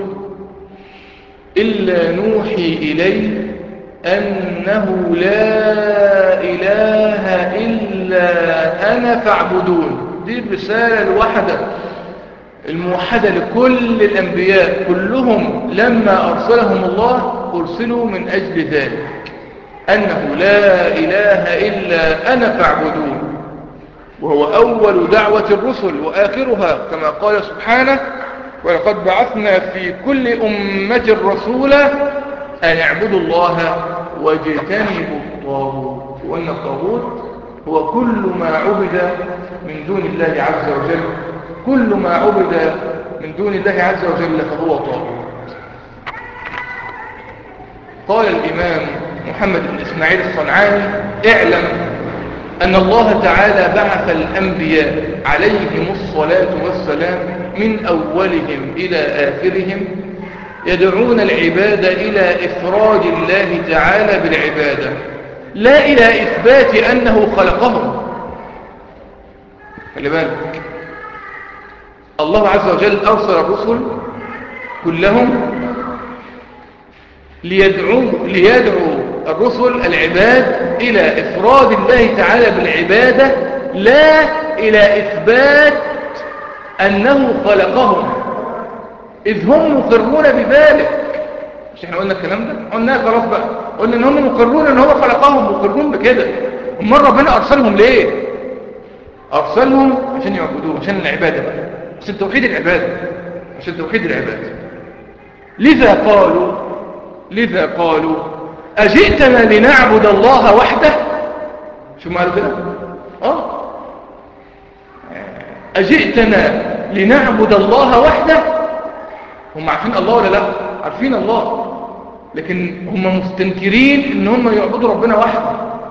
إلا نوحي إليه أنه لا إله إلا أنا فاعبدون دي الرسالة الواحدة الموحدة لكل الأنبياء كلهم لما أرسلهم الله أرسلوا من أجل ذلك أنه لا إله إلا أنا فاعبدون وهو أول دعوة الرسل وآخرها كما قال سبحانه ولقد بعثنا في كل أمة رسولا أن اعبدوا الله واجتنبوا الطاغوت وأن الطاغوت هو كل ما عبد من دون الله عز وجل كل ما عبد من دون الله عز وجل فهو طاغوت قال الإمام محمد بن إسماعيل الصنعاني اعلم أن الله تعالى بعث الأنبياء عليهم الصلاة والسلام من أولهم إلى آخرهم يدعون العباد إلى إفراد الله تعالى بالعبادة لا إلى إثبات أنه خلقهم خلي بالك الله عز وجل أرسل الرسل كلهم ليدعو, ليدعو الرسل العباد إلى إفراد الله تعالى بالعبادة لا إلى إثبات أنه خلقهم إذ هم مقرون بذلك مش احنا قلنا الكلام ده قلنا خلاص بقى قلنا ان هم مقرون ان هو خلقهم مقرون بكده امال ربنا ارسلهم ليه ارسلهم عشان يعبدوه عشان العباده بقى عشان توحيد العباده عشان توحيد العباده لذا قالوا لذا قالوا اجئتنا لنعبد الله وحده شو ما قالوا كده اه اجئتنا لنعبد الله وحده هم عارفين الله ولا لا عارفين الله لكن هم مستنكرين ان هم يعبدوا ربنا وحده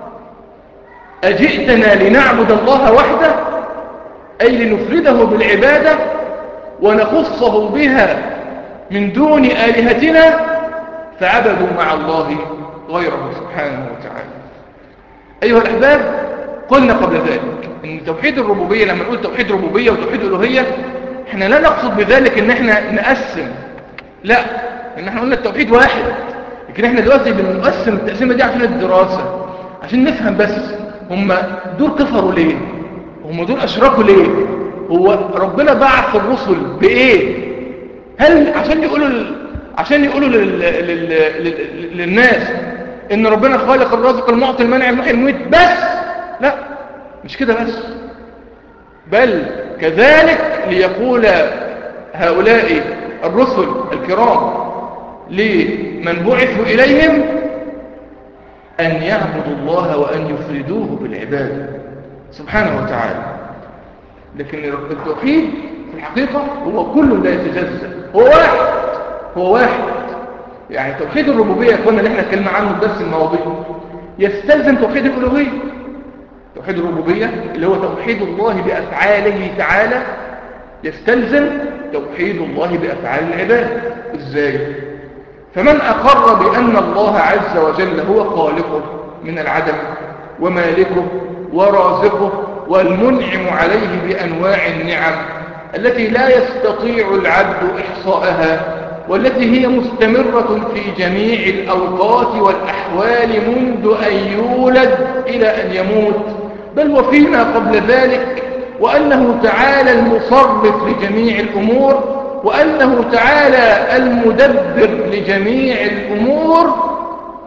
أجئتنا لنعبد الله وحده أي لنفرده بالعبادة ونخصه بها من دون آلهتنا فعبدوا مع الله غيره سبحانه وتعالى أيها الأحباب قلنا قبل ذلك أن توحيد الربوبية لما نقول توحيد ربوبية وتوحيد ألوهية احنا لا نقصد بذلك ان احنا نقسم لا ان احنا قلنا التوحيد واحد لكن احنا دلوقتي بنقسم التقسيمة دي عشان الدراسة عشان نفهم بس هم دول كفروا ليه هم دول اشركوا ليه هو ربنا بعث الرسل بايه هل عشان يقولوا ل... عشان يقولوا لل... لل... لل... للناس ان ربنا خالق الرازق المعطي المنع المحيي المميت بس لا مش كده بس بل كذلك ليقول هؤلاء الرسل الكرام لمن بعثوا إليهم أن يعبدوا الله وأن يفردوه بالعبادة سبحانه وتعالى لكن التوحيد في الحقيقة هو كل لا يتجزأ هو واحد هو واحد يعني توحيد الربوبية قلنا اللي احنا اتكلمنا عنه في درس المواضيع يستلزم توحيد الألوهية توحيد الربوبية اللي هو توحيد الله بأفعاله تعالى يستلزم توحيد الله بأفعال العباد ازاي فمن أقر بأن الله عز وجل هو خالقه من العدم ومالكه ورازقه والمنعم عليه بأنواع النعم التي لا يستطيع العبد إحصاءها والتي هي مستمرة في جميع الأوقات والأحوال منذ أن يولد إلى أن يموت بل وفيما قبل ذلك وأنه تعالى المصرف لجميع الأمور وأنه تعالى المدبر لجميع الأمور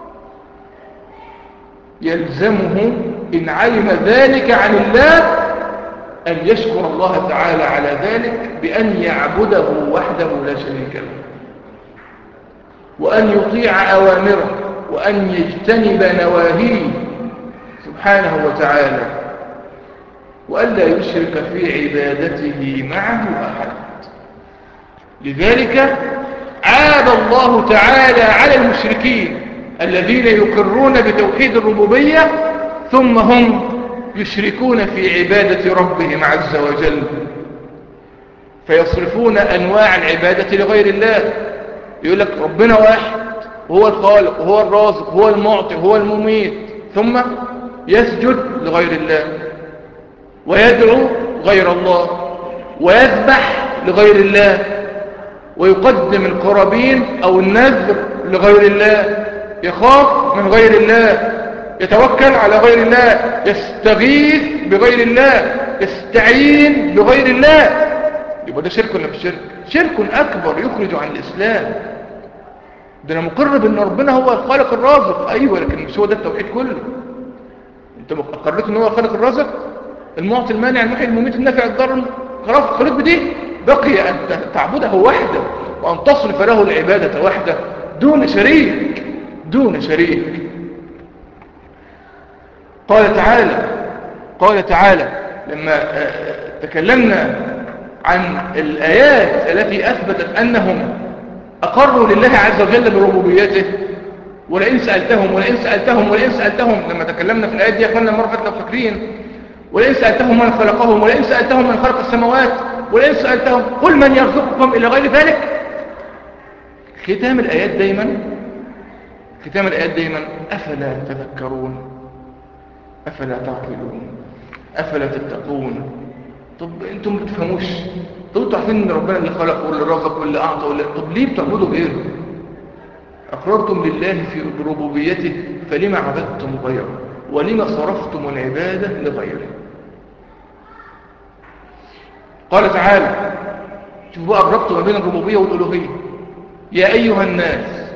يلزمه إن علم ذلك عن الله أن يشكر الله تعالى على ذلك بأن يعبده وحده لا شريك له وأن يطيع أوامره وأن يجتنب نواهيه سبحانه وتعالى وألا يشرك في عبادته معه أحد لذلك عاب الله تعالى على المشركين الذين يقرون بتوحيد الربوبية ثم هم يشركون في عبادة ربهم عز وجل فيصرفون أنواع العبادة لغير الله يقول لك ربنا واحد هو الخالق هو الرازق هو المعطي هو المميت ثم يسجد لغير الله ويدعو غير الله ويذبح لغير الله ويقدم القرابين أو النذر لغير الله يخاف من غير الله يتوكل على غير الله يستغيث بغير الله يستعين بغير الله يبقى ده شرك ولا مش شرك شرك أكبر يخرج عن الإسلام ده أنا مقر بأن ربنا هو الخالق الرازق أيوة لكن مش هو ده التوحيد كله أنت أقررت أن هو الخالق الرازق المعطي المانع المحيي المميت النافع الضر خلاص خليط بدي بقي أن تعبده وحده وأن تصرف له العبادة وحده دون شريك دون شريك قال تعالى قال تعالى لما تكلمنا عن الآيات التي أثبتت أنهم أقروا لله عز وجل بربوبيته ولئن سألتهم ولئن سألتهم ولئن سألتهم لما تكلمنا في الآيات دي أخوانا المرة فاتت لو فاكرين ولئن سألتهم من خلقهم ولئن سألتهم من خلق السماوات ولئن سألتهم قل من يرزقكم إلى غير ذلك ختام الآيات دايما ختام الآيات دايما أفلا تذكرون أفلا تعقلون أفلا تتقون طب أنتم ما بتفهموش طب أنتوا عارفين إن ربنا اللي خلق واللي رزق واللي أعطى واللي طب ليه بتعبدوا غيره أقررتم لله في ربوبيته فلما عبدتم غيره ولما صرفتم العبادة لغيره قال تعالى شوفوا بقى الربط ما بين الربوبية والألوهية يا أيها الناس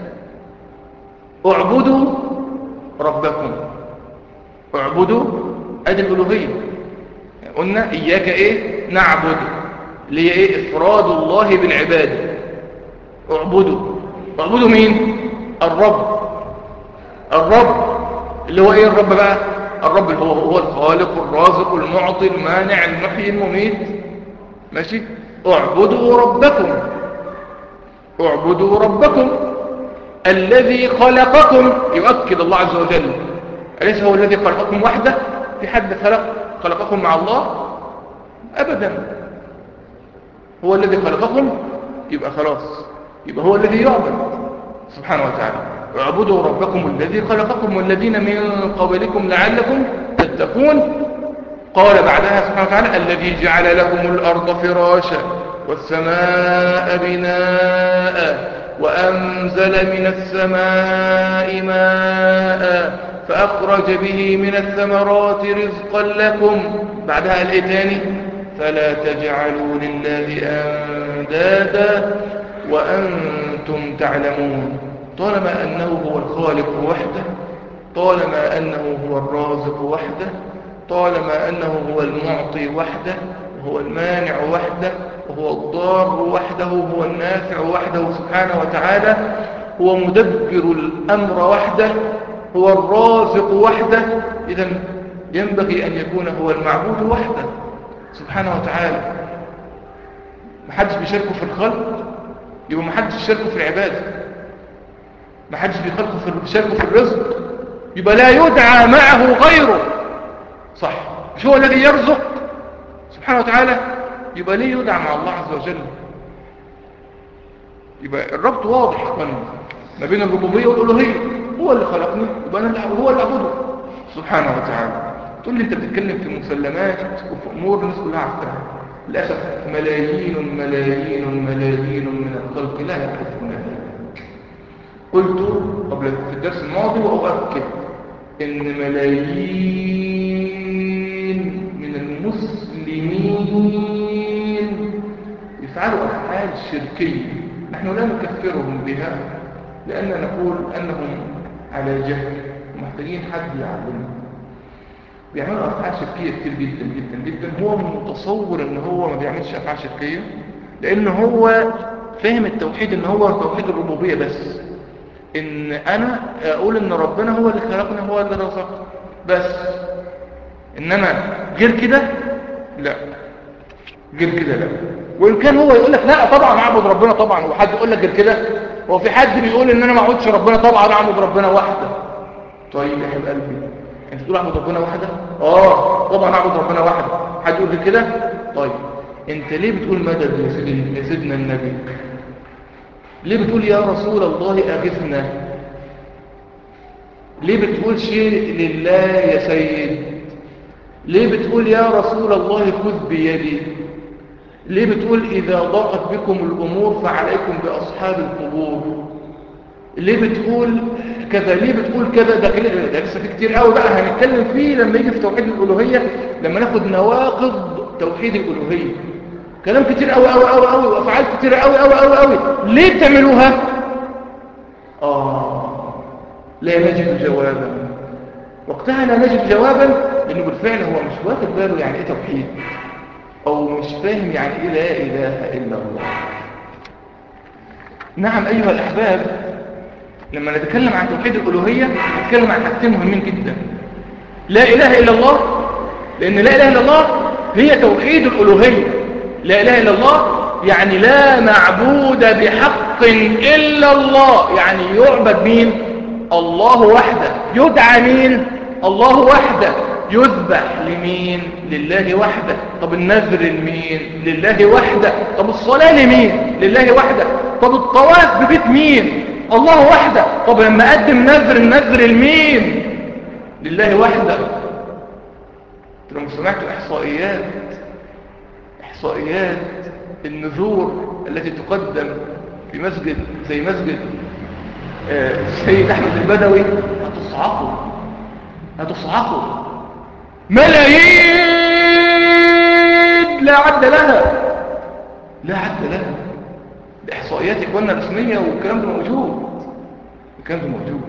اعبدوا ربكم اعبدوا ادي الالوهيه قلنا اياك ايه نعبد اللي هي ايه افراد الله بالعباده اعبدوا اعبدوا مين الرب الرب اللي هو ايه الرب بقى الرب اللي هو هو الخالق الرازق المعطي المانع المحيي المميت ماشي اعبدوا ربكم اعبدوا ربكم الذي خلقكم يؤكد الله عز وجل أليس هو الذي خلقكم وحده في حد خلق خلقكم مع الله أبدا هو الذي خلقكم يبقى خلاص يبقى هو الذي يعبد سبحانه وتعالى اعبدوا ربكم الذي خلقكم والذين من قبلكم لعلكم تتقون قال بعدها سبحانه وتعالى الذي جعل لكم الأرض فراشا والسماء بناء وأنزل من السماء ماء فأخرج به من الثمرات رزقا لكم بعدها قال ايه تاني فلا تجعلوا لله أندادا وأنتم تعلمون طالما أنه هو الخالق وحده طالما أنه هو الرازق وحده طالما أنه هو المعطي وحده وهو المانع وحده وهو الضار وحده هو النافع وحده سبحانه وتعالى هو مدبر الأمر وحده هو الرازق وحده إذا ينبغي أن يكون هو المعبود وحده سبحانه وتعالى محدش بيشاركه في الخلق يبقى محدش يشاركه في العبادة محدش بيخلقه في بيشاركه في الرزق يبقى لا يدعى معه غيره صح مش هو الذي يرزق سبحانه وتعالى يبقى ليه يدعى مع الله عز وجل يبقى الربط واضح اخواني ما بين الربوبيه والالوهيه هو اللي خلقني يبقى انا هو اللي اعبده سبحانه وتعالى تقول لي انت بتتكلم في مسلمات وفي امور الناس كلها عارفاها للاسف ملايين ملايين ملايين من الخلق لا يعرفون ذلك قلت قبل في الدرس الماضي واؤكد ان ملايين من المسلمين يفعلوا افعال شركيه نحن لا نكفرهم بها لأننا نقول أنهم على جهل ومحتاجين حد يعلمهم بيعملوا أفعال شركية كتير جدا جدا جدا هو متصور أن هو ما بيعملش أفعال شركية لأن هو فاهم التوحيد أن هو توحيد الربوبية بس إن أنا أقول أن ربنا هو اللي خلقني هو اللي رزقني بس إنما غير كده لا غير كده لا وإن كان هو يقول لك لا طبعا أعبد ربنا طبعا وحد يقول لك غير كده هو في حد بيقول ان انا ما اعبدش ربنا طبعا اعبد ربنا وحده طيب يا حبيب قلبي انت تقول اعبد ربنا وحده اه طبعا اعبد ربنا وحده حد يقول لي كده طيب انت ليه بتقول مدد يا سيدي يا سيدنا النبي ليه بتقول يا رسول الله اغثنا ليه بتقول شيء لله يا سيد ليه بتقول يا رسول الله خذ بيدي ليه بتقول إذا ضاقت بكم الأمور فعليكم بأصحاب القبور ليه بتقول كذا ليه بتقول كذا ده, ده لسه في كتير قوي بقى هنتكلم فيه لما يجي في توحيد الألوهية لما ناخد نواقض توحيد الألوهية كلام كتير قوي قوي قوي قوي وأفعال كتير قوي قوي قوي قوي ليه بتعملوها آه لا نجد جوابا وقتها لا نجد جوابا لأنه بالفعل هو مش واخد باله يعني إيه توحيد أو مش فاهم يعني إيه لا إله إلا الله نعم أيها الأحباب لما نتكلم عن توحيد الألوهية نتكلم عن حاجتين مهمين جدا لا إله إلا الله لأن لا إله إلا الله هي توحيد الألوهية لا إله إلا الله يعني لا معبود بحق إلا الله يعني يعبد مين الله وحده يدعى مين الله وحده يذبح لمين لله وحده طب النذر لمين لله وحده طب الصلاة لمين لله وحده طب الطواف ببيت مين الله وحده طب لما اقدم نذر النذر لمين لله وحده لو سمعت احصائيات احصائيات النذور التي تقدم في مسجد زي مسجد آه، السيد احمد البدوي هتصعقوا هتصعقوا ملايين لا عد لها لا عد لها الاحصائيات اخواننا رسميه والكلام ده موجود الكلام ده موجود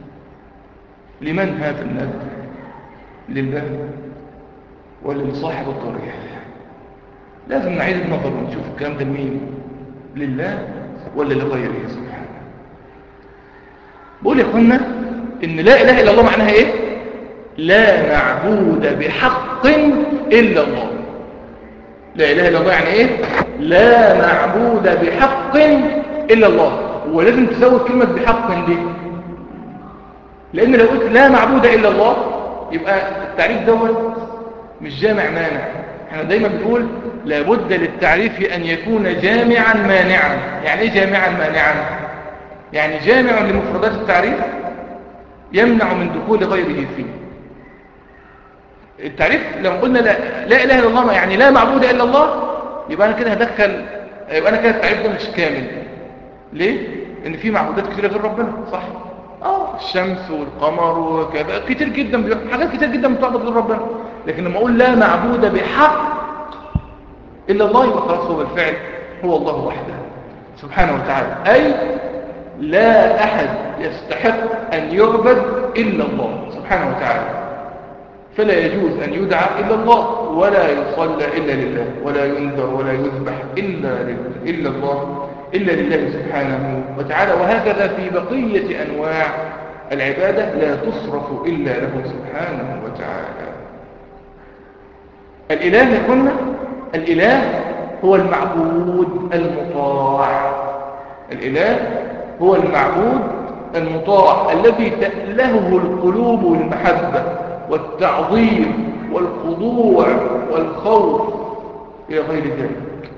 لمن هذا النذر لله ولا لصاحب الضريح لازم نعيد النظر ونشوف الكلام ده لمين لله ولا لغيره سبحانه بقول يا اخوانا ان لا اله الا الله معناها ايه لا معبود بحق الا الله لا اله الا الله يعني ايه لا معبود بحق الا الله ولازم تزود كلمه بحق دي لان لو قلت لا معبود الا الله يبقى التعريف دوت مش جامع مانع احنا دايما بنقول لابد للتعريف ان يكون جامعا مانعا يعني ايه جامعا مانعا يعني جامع لمفردات التعريف يمنع من دخول غيره فيه التعريف لو قلنا لا, لا اله الا الله يعني لا معبود الا الله يبقى انا كده هدخل يبقى انا كده التعريف ده مش كامل ليه ان في معبودات كتير غير ربنا صح اه الشمس والقمر وكذا كتير جدا بي... حاجات كتير جدا بتعبد غير ربنا لكن لما اقول لا معبود بحق الا الله يبقى خلاص هو بالفعل هو الله وحده سبحانه وتعالى اي لا احد يستحق ان يعبد الا الله سبحانه وتعالى فلا يجوز أن يدعى إلا الله ولا يصلى إلا لله ولا ينذر ولا يذبح إلا, إلا الله إلا لله سبحانه وتعالى وهكذا في بقية أنواع العبادة لا تصرف إلا له سبحانه وتعالى الإله يقولنا الإله هو المعبود المطاع الإله هو المعبود المطاع الذي تألهه القلوب والمحبة والتعظيم والخضوع والخوف إلى غير ذلك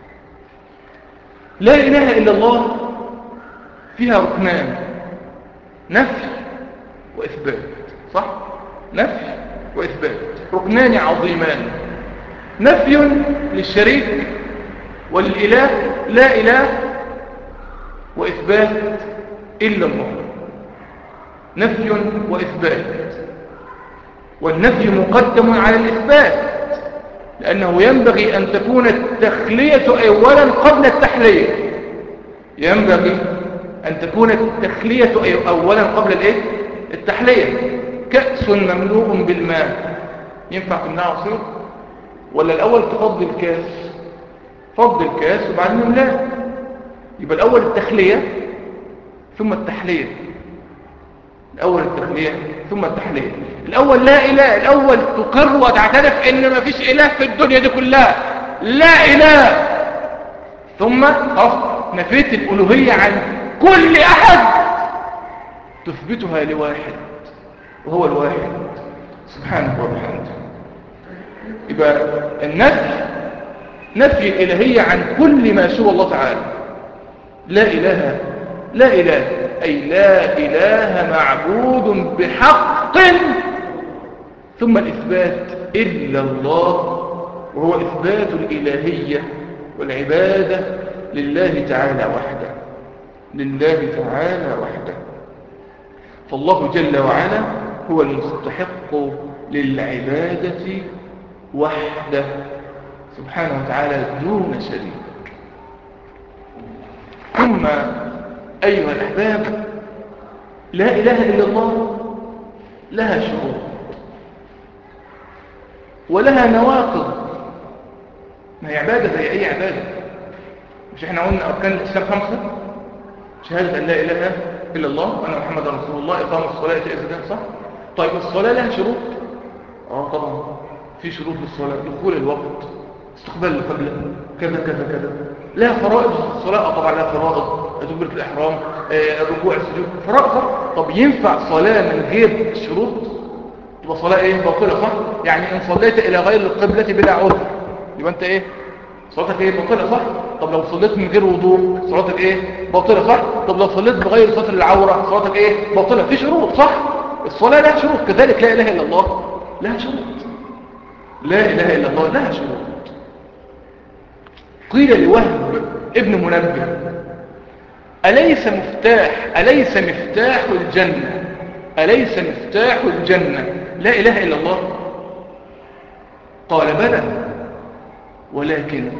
لا إله إلا الله فيها ركنان نفي وإثبات صح؟ نفي وإثبات ركنان عظيمان نفي للشريك وللإله لا إله وإثبات إلا الله نفي وإثبات والنفي مقدم على الإثبات لأنه ينبغي أن تكون التخلية أولا قبل التحلية ينبغي أن تكون التخلية أولا قبل الإيه؟ التحلية كأس مملوء بالماء ينفع تمنعه عصير ولا الأول تفضي الكاس فضي الكاس وبعدين نملاه يبقى الأول التخلية ثم التحلية الأول التخلية ثم التحلية الأول لا إله الأول تقر وتعترف إن ما فيش إله في الدنيا دي كلها لا إله ثم خلاص نفيت الألوهية عن كل أحد تثبتها لواحد وهو الواحد سبحانه وبحمده يبقى النفي نفي الإلهية عن كل ما سوى الله تعالى لا إله لا إله أي لا إله معبود بحق ثم الإثبات إلا الله وهو إثبات الإلهية والعبادة لله تعالى وحده لله تعالى وحده فالله جل وعلا هو المستحق للعبادة وحده سبحانه وتعالى دون شريك ثم أيها الأحباب لا إله إلا الله لها شروط ولها نواقض ما هي عبادة زي أي عبادة مش احنا قلنا أركان الإسلام خمسة شهادة أن لا إله إلا الله وأن محمد رسول الله إقام الصلاة إذا صح طيب الصلاة لها شروط آه طبعا في شروط للصلاة دخول الوقت استقبال القبلة كذا كذا كذا لها فرائض في الصلاة آه طبعا لها فرائض تكبيرة الإحرام آه الركوع السجود فرائض صح طب ينفع صلاة من غير الشروط تبقى صلاة ايه باطلة صح يعني ان صليت الى غير القبلة بلا عذر يبقى انت ايه صلاتك ايه باطلة صح طب لو صليت من غير وضوء صلاتك ايه باطله صح طب لو صليت بغير ستر العوره صلاتك ايه باطله في شروط صح الصلاه لها شروط كذلك لا اله الا الله لها شروط لا اله الا الله لها شروط قيل لوهب ابن منبه أليس مفتاح أليس مفتاح الجنة أليس مفتاح الجنة لا إله إلا الله قال بلى ولكن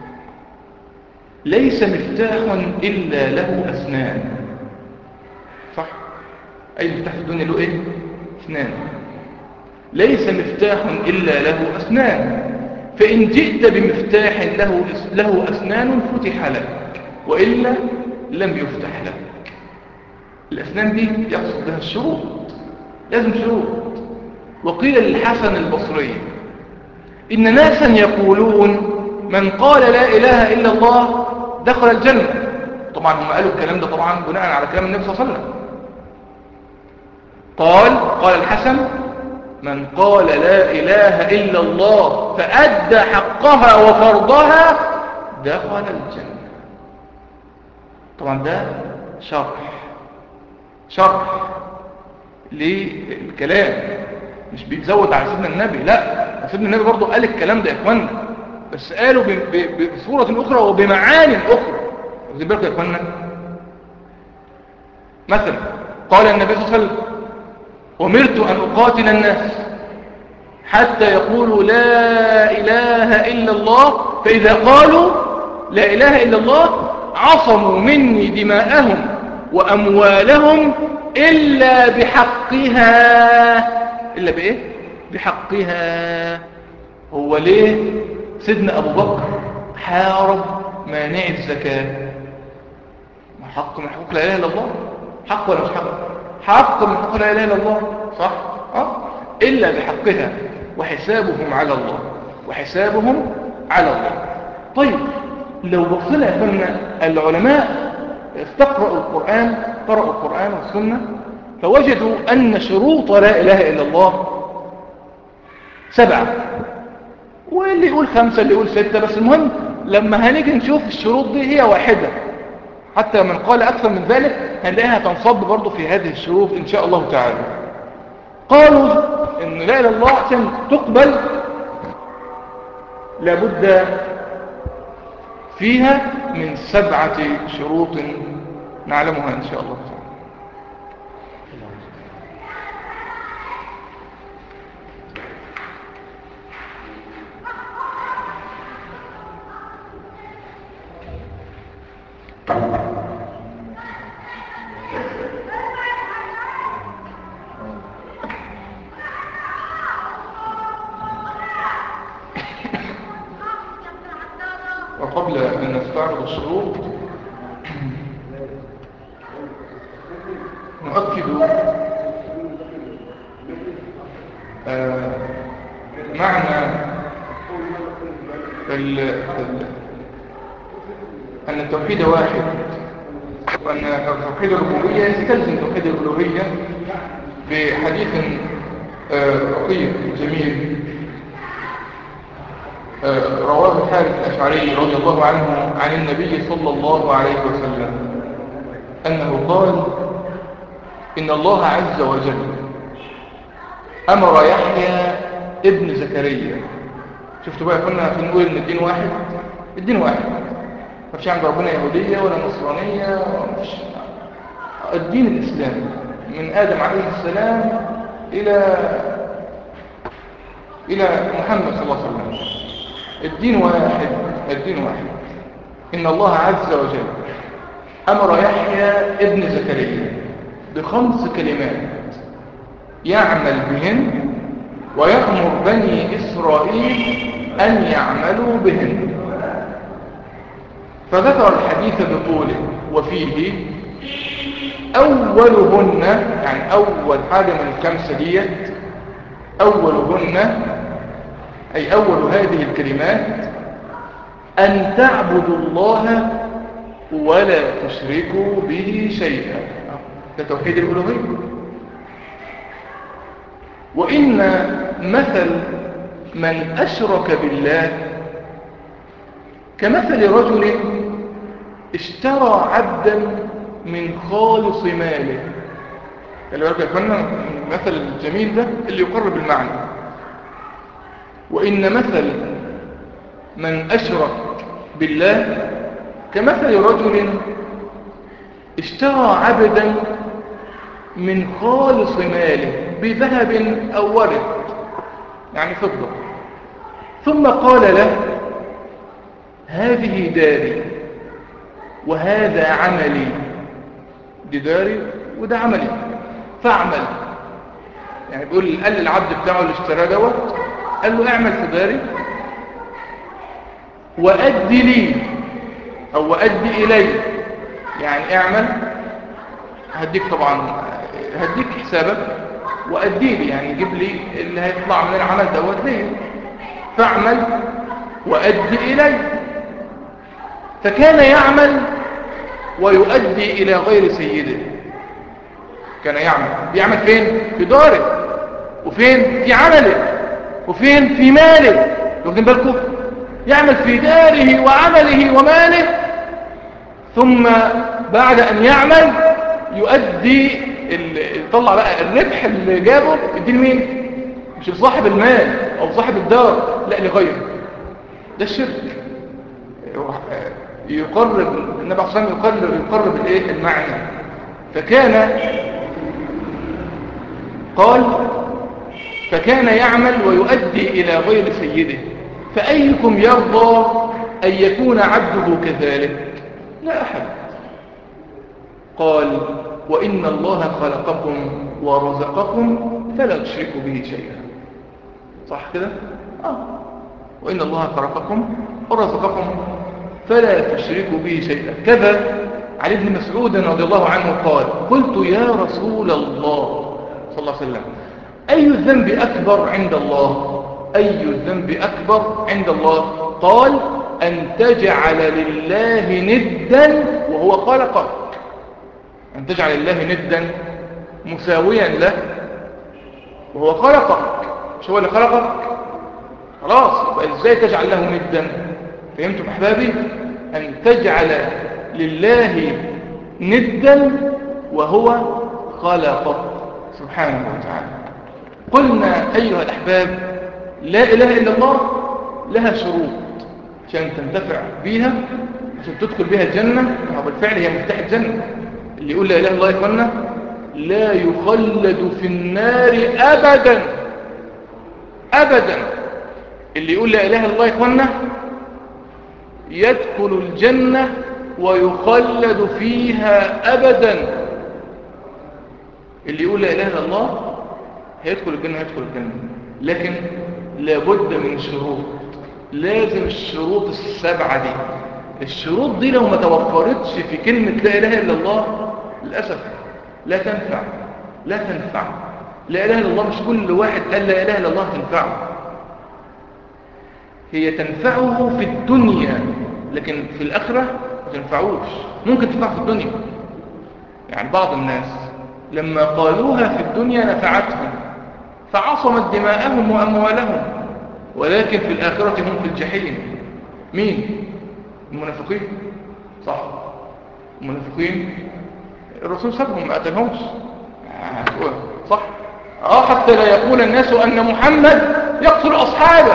ليس مفتاح إلا له أسنان صح أي مفتاح في الدنيا له إيه أسنان ليس مفتاح إلا له أسنان فإن جئت بمفتاح له, له أسنان فتح لك وإلا لم يفتح لك الأسنان دي يقصد بها الشروط لازم شروط وقيل للحسن البصري إن ناسا يقولون من قال لا إله إلا الله دخل الجنة طبعا هم قالوا الكلام ده طبعا بناء على كلام النبي صلى الله عليه وسلم قال قال الحسن من قال لا إله إلا الله فأدى حقها وفرضها دخل الجنة طبعا ده شرح شرح للكلام مش بيتزود على سيدنا النبي لا سيدنا النبي برضه قال الكلام ده يا اخوانا بس قالوا بصورة أخرى وبمعاني أخرى واخدين بالكم يا اخوانا مثلا قال النبي صلى الله عليه وسلم أمرت أن أقاتل الناس حتى يقولوا لا إله إلا الله فإذا قالوا لا إله إلا الله عصموا مني دماءهم وأموالهم إلا بحقها إلا بإيه؟ بحقها هو ليه سيدنا أبو بكر حارب مانع الزكاة ما حق من حقوق لا إله إلا الله حق ولا مش حق حق من حقوق لا إله إلا الله صح أه؟ إلا بحقها وحسابهم على الله وحسابهم على الله طيب لو بصينا يا فندم العلماء استقرأوا القرآن قرأوا القرآن والسنة فوجدوا أن شروط لا إله إلا الله سبعة واللي يقول خمسة اللي يقول ستة بس المهم لما هنيجي نشوف الشروط دي هي واحدة حتى من قال أكثر من ذلك هنلاقيها تنصب برضو في هذه الشروط إن شاء الله تعالى قالوا إن لا إله إلا الله عشان تقبل لابد فيها من سبعة شروط نعلمها إن شاء الله تعالى وقبل أن نستعرض الشروط نؤكد آه معنى ال ال أن التوحيد واحد وأن توحيد الربوبية يستلزم توحيد الألوهية بحديث آه رقيق جميل آه رواه الحارث الأشعري رضي الله عنه عن النبي صلى الله عليه وسلم أنه قال إن الله عز وجل أمر يحيى ابن زكريا شفتوا بقى كنا في نقول إن الدين واحد الدين واحد ما فيش عند ربنا يهودية ولا نصرانية مفيش الدين الإسلامي من آدم عليه السلام إلى إلى محمد صلى الله عليه وسلم الدين واحد الدين واحد إن الله عز وجل أمر يحيى ابن زكريا بخمس كلمات يعمل بهن ويأمر بني إسرائيل أن يعملوا بهن فذكر الحديث بطوله وفيه أولهن يعني أول حاجة من الخمسة ديت أولهن أي أول هذه الكلمات أن تعبدوا الله ولا تشركوا به شيئا ده توحيد الألوهية وإن مثل من أشرك بالله كمثل رجل اشترى عبدا من خالص ماله اللي بالك يا اخوانا المثل الجميل ده اللي يقرب المعنى وإن مثل من أشرك بالله كمثل رجل اشترى عبدا من خالص ماله بذهب أو ورق يعني فضة ثم قال له هذه داري وهذا عملي دي داري وده عملي فاعمل يعني بيقول قال للعبد بتاعه اللي اشتراه دوت قال له اعمل في داري وأدي لي أو وأدي إلي يعني اعمل هديك طبعا هديك حسابك وأدي لي يعني جيب لي اللي هيطلع من العمل دوت لي فاعمل وأدي إلي فكان يعمل ويؤدي إلى غير سيده كان يعمل يعمل فين؟ في داره وفين؟ في عمله وفين؟ في ماله واخدين بالكم؟ يعمل في داره وعمله وماله ثم بعد أن يعمل يؤدي يطلع بقى الربح اللي جابه يديه لمين؟ مش لصاحب المال أو صاحب الدار لا لغيره ده الشرك يقرب النبي عليه الصلاة والسلام يقرب, يقرب الايه المعنى فكان قال فكان يعمل ويؤدي إلى غير سيده فأيكم يرضى أن يكون عبده كذلك لا أحد قال وإن الله خلقكم ورزقكم فلا تشركوا به شيئا صح كده؟ آه. وإن الله خلقكم ورزقكم فلا تشركوا به شيئا كذا علي بن مسعود رضي الله عنه قال قلت يا رسول الله صلى الله عليه وسلم أي الذنب أكبر عند الله أي الذنب أكبر عند الله قال أن تجعل لله ندا وهو خلقك أن تجعل لله ندا مساويا له وهو خلقك مش هو اللي خلقك خلاص يبقى ازاي تجعل له ندا فهمتم احبابي ان تجعل لله ندا وهو خلقك سبحانه وتعالى قلنا ايها الاحباب لا اله الا الله لها شروط عشان تنتفع بيها عشان تدخل بها الجنة وبالفعل هي مفتاح الجنة اللي يقول لا اله الا الله يا اخوانا لا يخلد في النار ابدا ابدا اللي يقول لا اله الا الله يا اخوانا يدخل الجنة ويخلد فيها ابدا اللي يقول لا اله الا الله هيدخل الجنة هيدخل الجنة لكن لابد من شروط لازم الشروط السبعة دي الشروط دي لو ما توفرتش في كلمة لا إله إلا الله للأسف لا تنفع لا تنفع لا إله إلا الله مش كل واحد قال لا إله إلا الله تنفعه هي تنفعه في الدنيا لكن في الآخرة ما تنفعوش ممكن تنفع في الدنيا يعني بعض الناس لما قالوها في الدنيا نفعتهم فعصمت دماءهم وأموالهم ولكن في الآخرة هم في الجحيم مين؟ المنافقين صح المنافقين الرسول سابهم ما قتلهمش صح اه حتى لا يقول الناس ان محمد يقتل اصحابه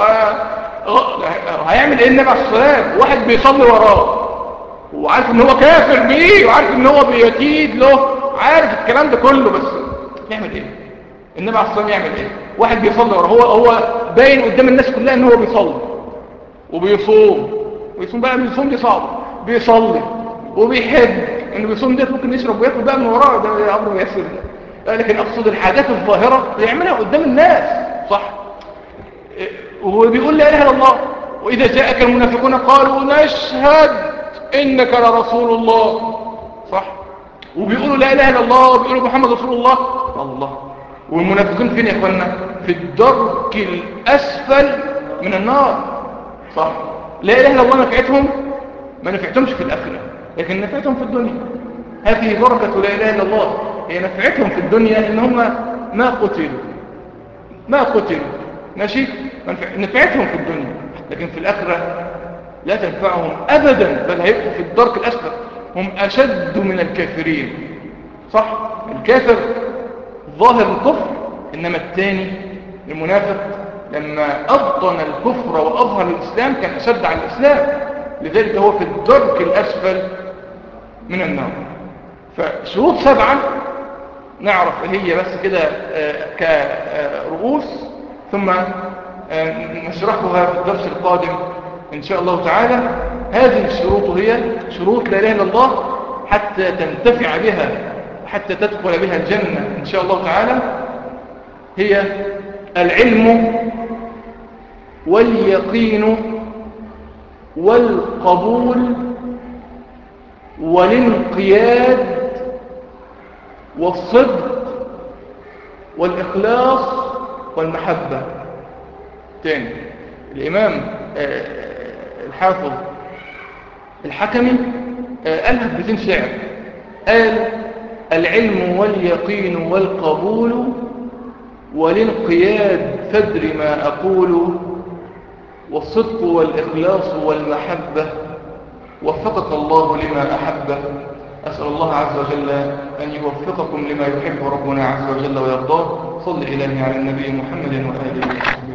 هيعمل ايه النبي عليه الصلاه واحد بيصلي وراه وعارف ان هو كافر بيه وعارف ان هو بيكيد له عارف الكلام ده كله بس يعمل ايه النبي عليه الصلاه يعمل ايه واحد بيصلي وراه هو هو باين قدام الناس كلها ان هو بيصلي وبيصوم ويصوم بقى بيصوم دي صعب بيصلي وبيحب انه بيصوم ديت ممكن يشرب وياكل بقى من وراه ده امر يسير لكن اقصد الحاجات الظاهره بيعملها قدام الناس صح وهو بيقول لا اله الا الله واذا جاءك المنافقون قالوا نشهد انك لرسول الله صح وبيقولوا لا اله الا الله وبيقولوا محمد رسول الله الله والمنافقين فين يا اخوانا في الدرك الاسفل من النار صح لا اله الا الله نفعتهم ما نفعتهمش في الاخره لكن نفعتهم في الدنيا هذه بركه لا اله الا الله هي نفعتهم في الدنيا ان هم ما قتلوا ما قتلوا ماشي نفعتهم في الدنيا لكن في الاخره لا تنفعهم أبدا بل هيبقوا في الدرك الأسفل هم أشد من الكافرين صح الكافر ظاهر الكفر إنما الثاني المنافق لما أبطن الكفر وأظهر الإسلام كان أشد على الإسلام لذلك هو في الدرك الأسفل من النار فشروط سبعة نعرف ايه هي بس كده كرؤوس ثم نشرحها في الدرس القادم إن شاء الله تعالى هذه الشروط هي شروط لا إله إلا الله حتى تنتفع بها حتى تدخل بها الجنة إن شاء الله تعالى هي العلم واليقين والقبول والانقياد والصدق والإخلاص والمحبة تاني الإمام الحافظ الحكمي قالها ببيتين شعر قال العلم واليقين والقبول والانقياد فدر ما أقول والصدق والإخلاص والمحبة وفقك الله لما أحبه أسأل الله عز وجل أن يوفقكم لما يحب ربنا عز وجل ويرضاه صل إلهي على النبي محمد وآله وصحبه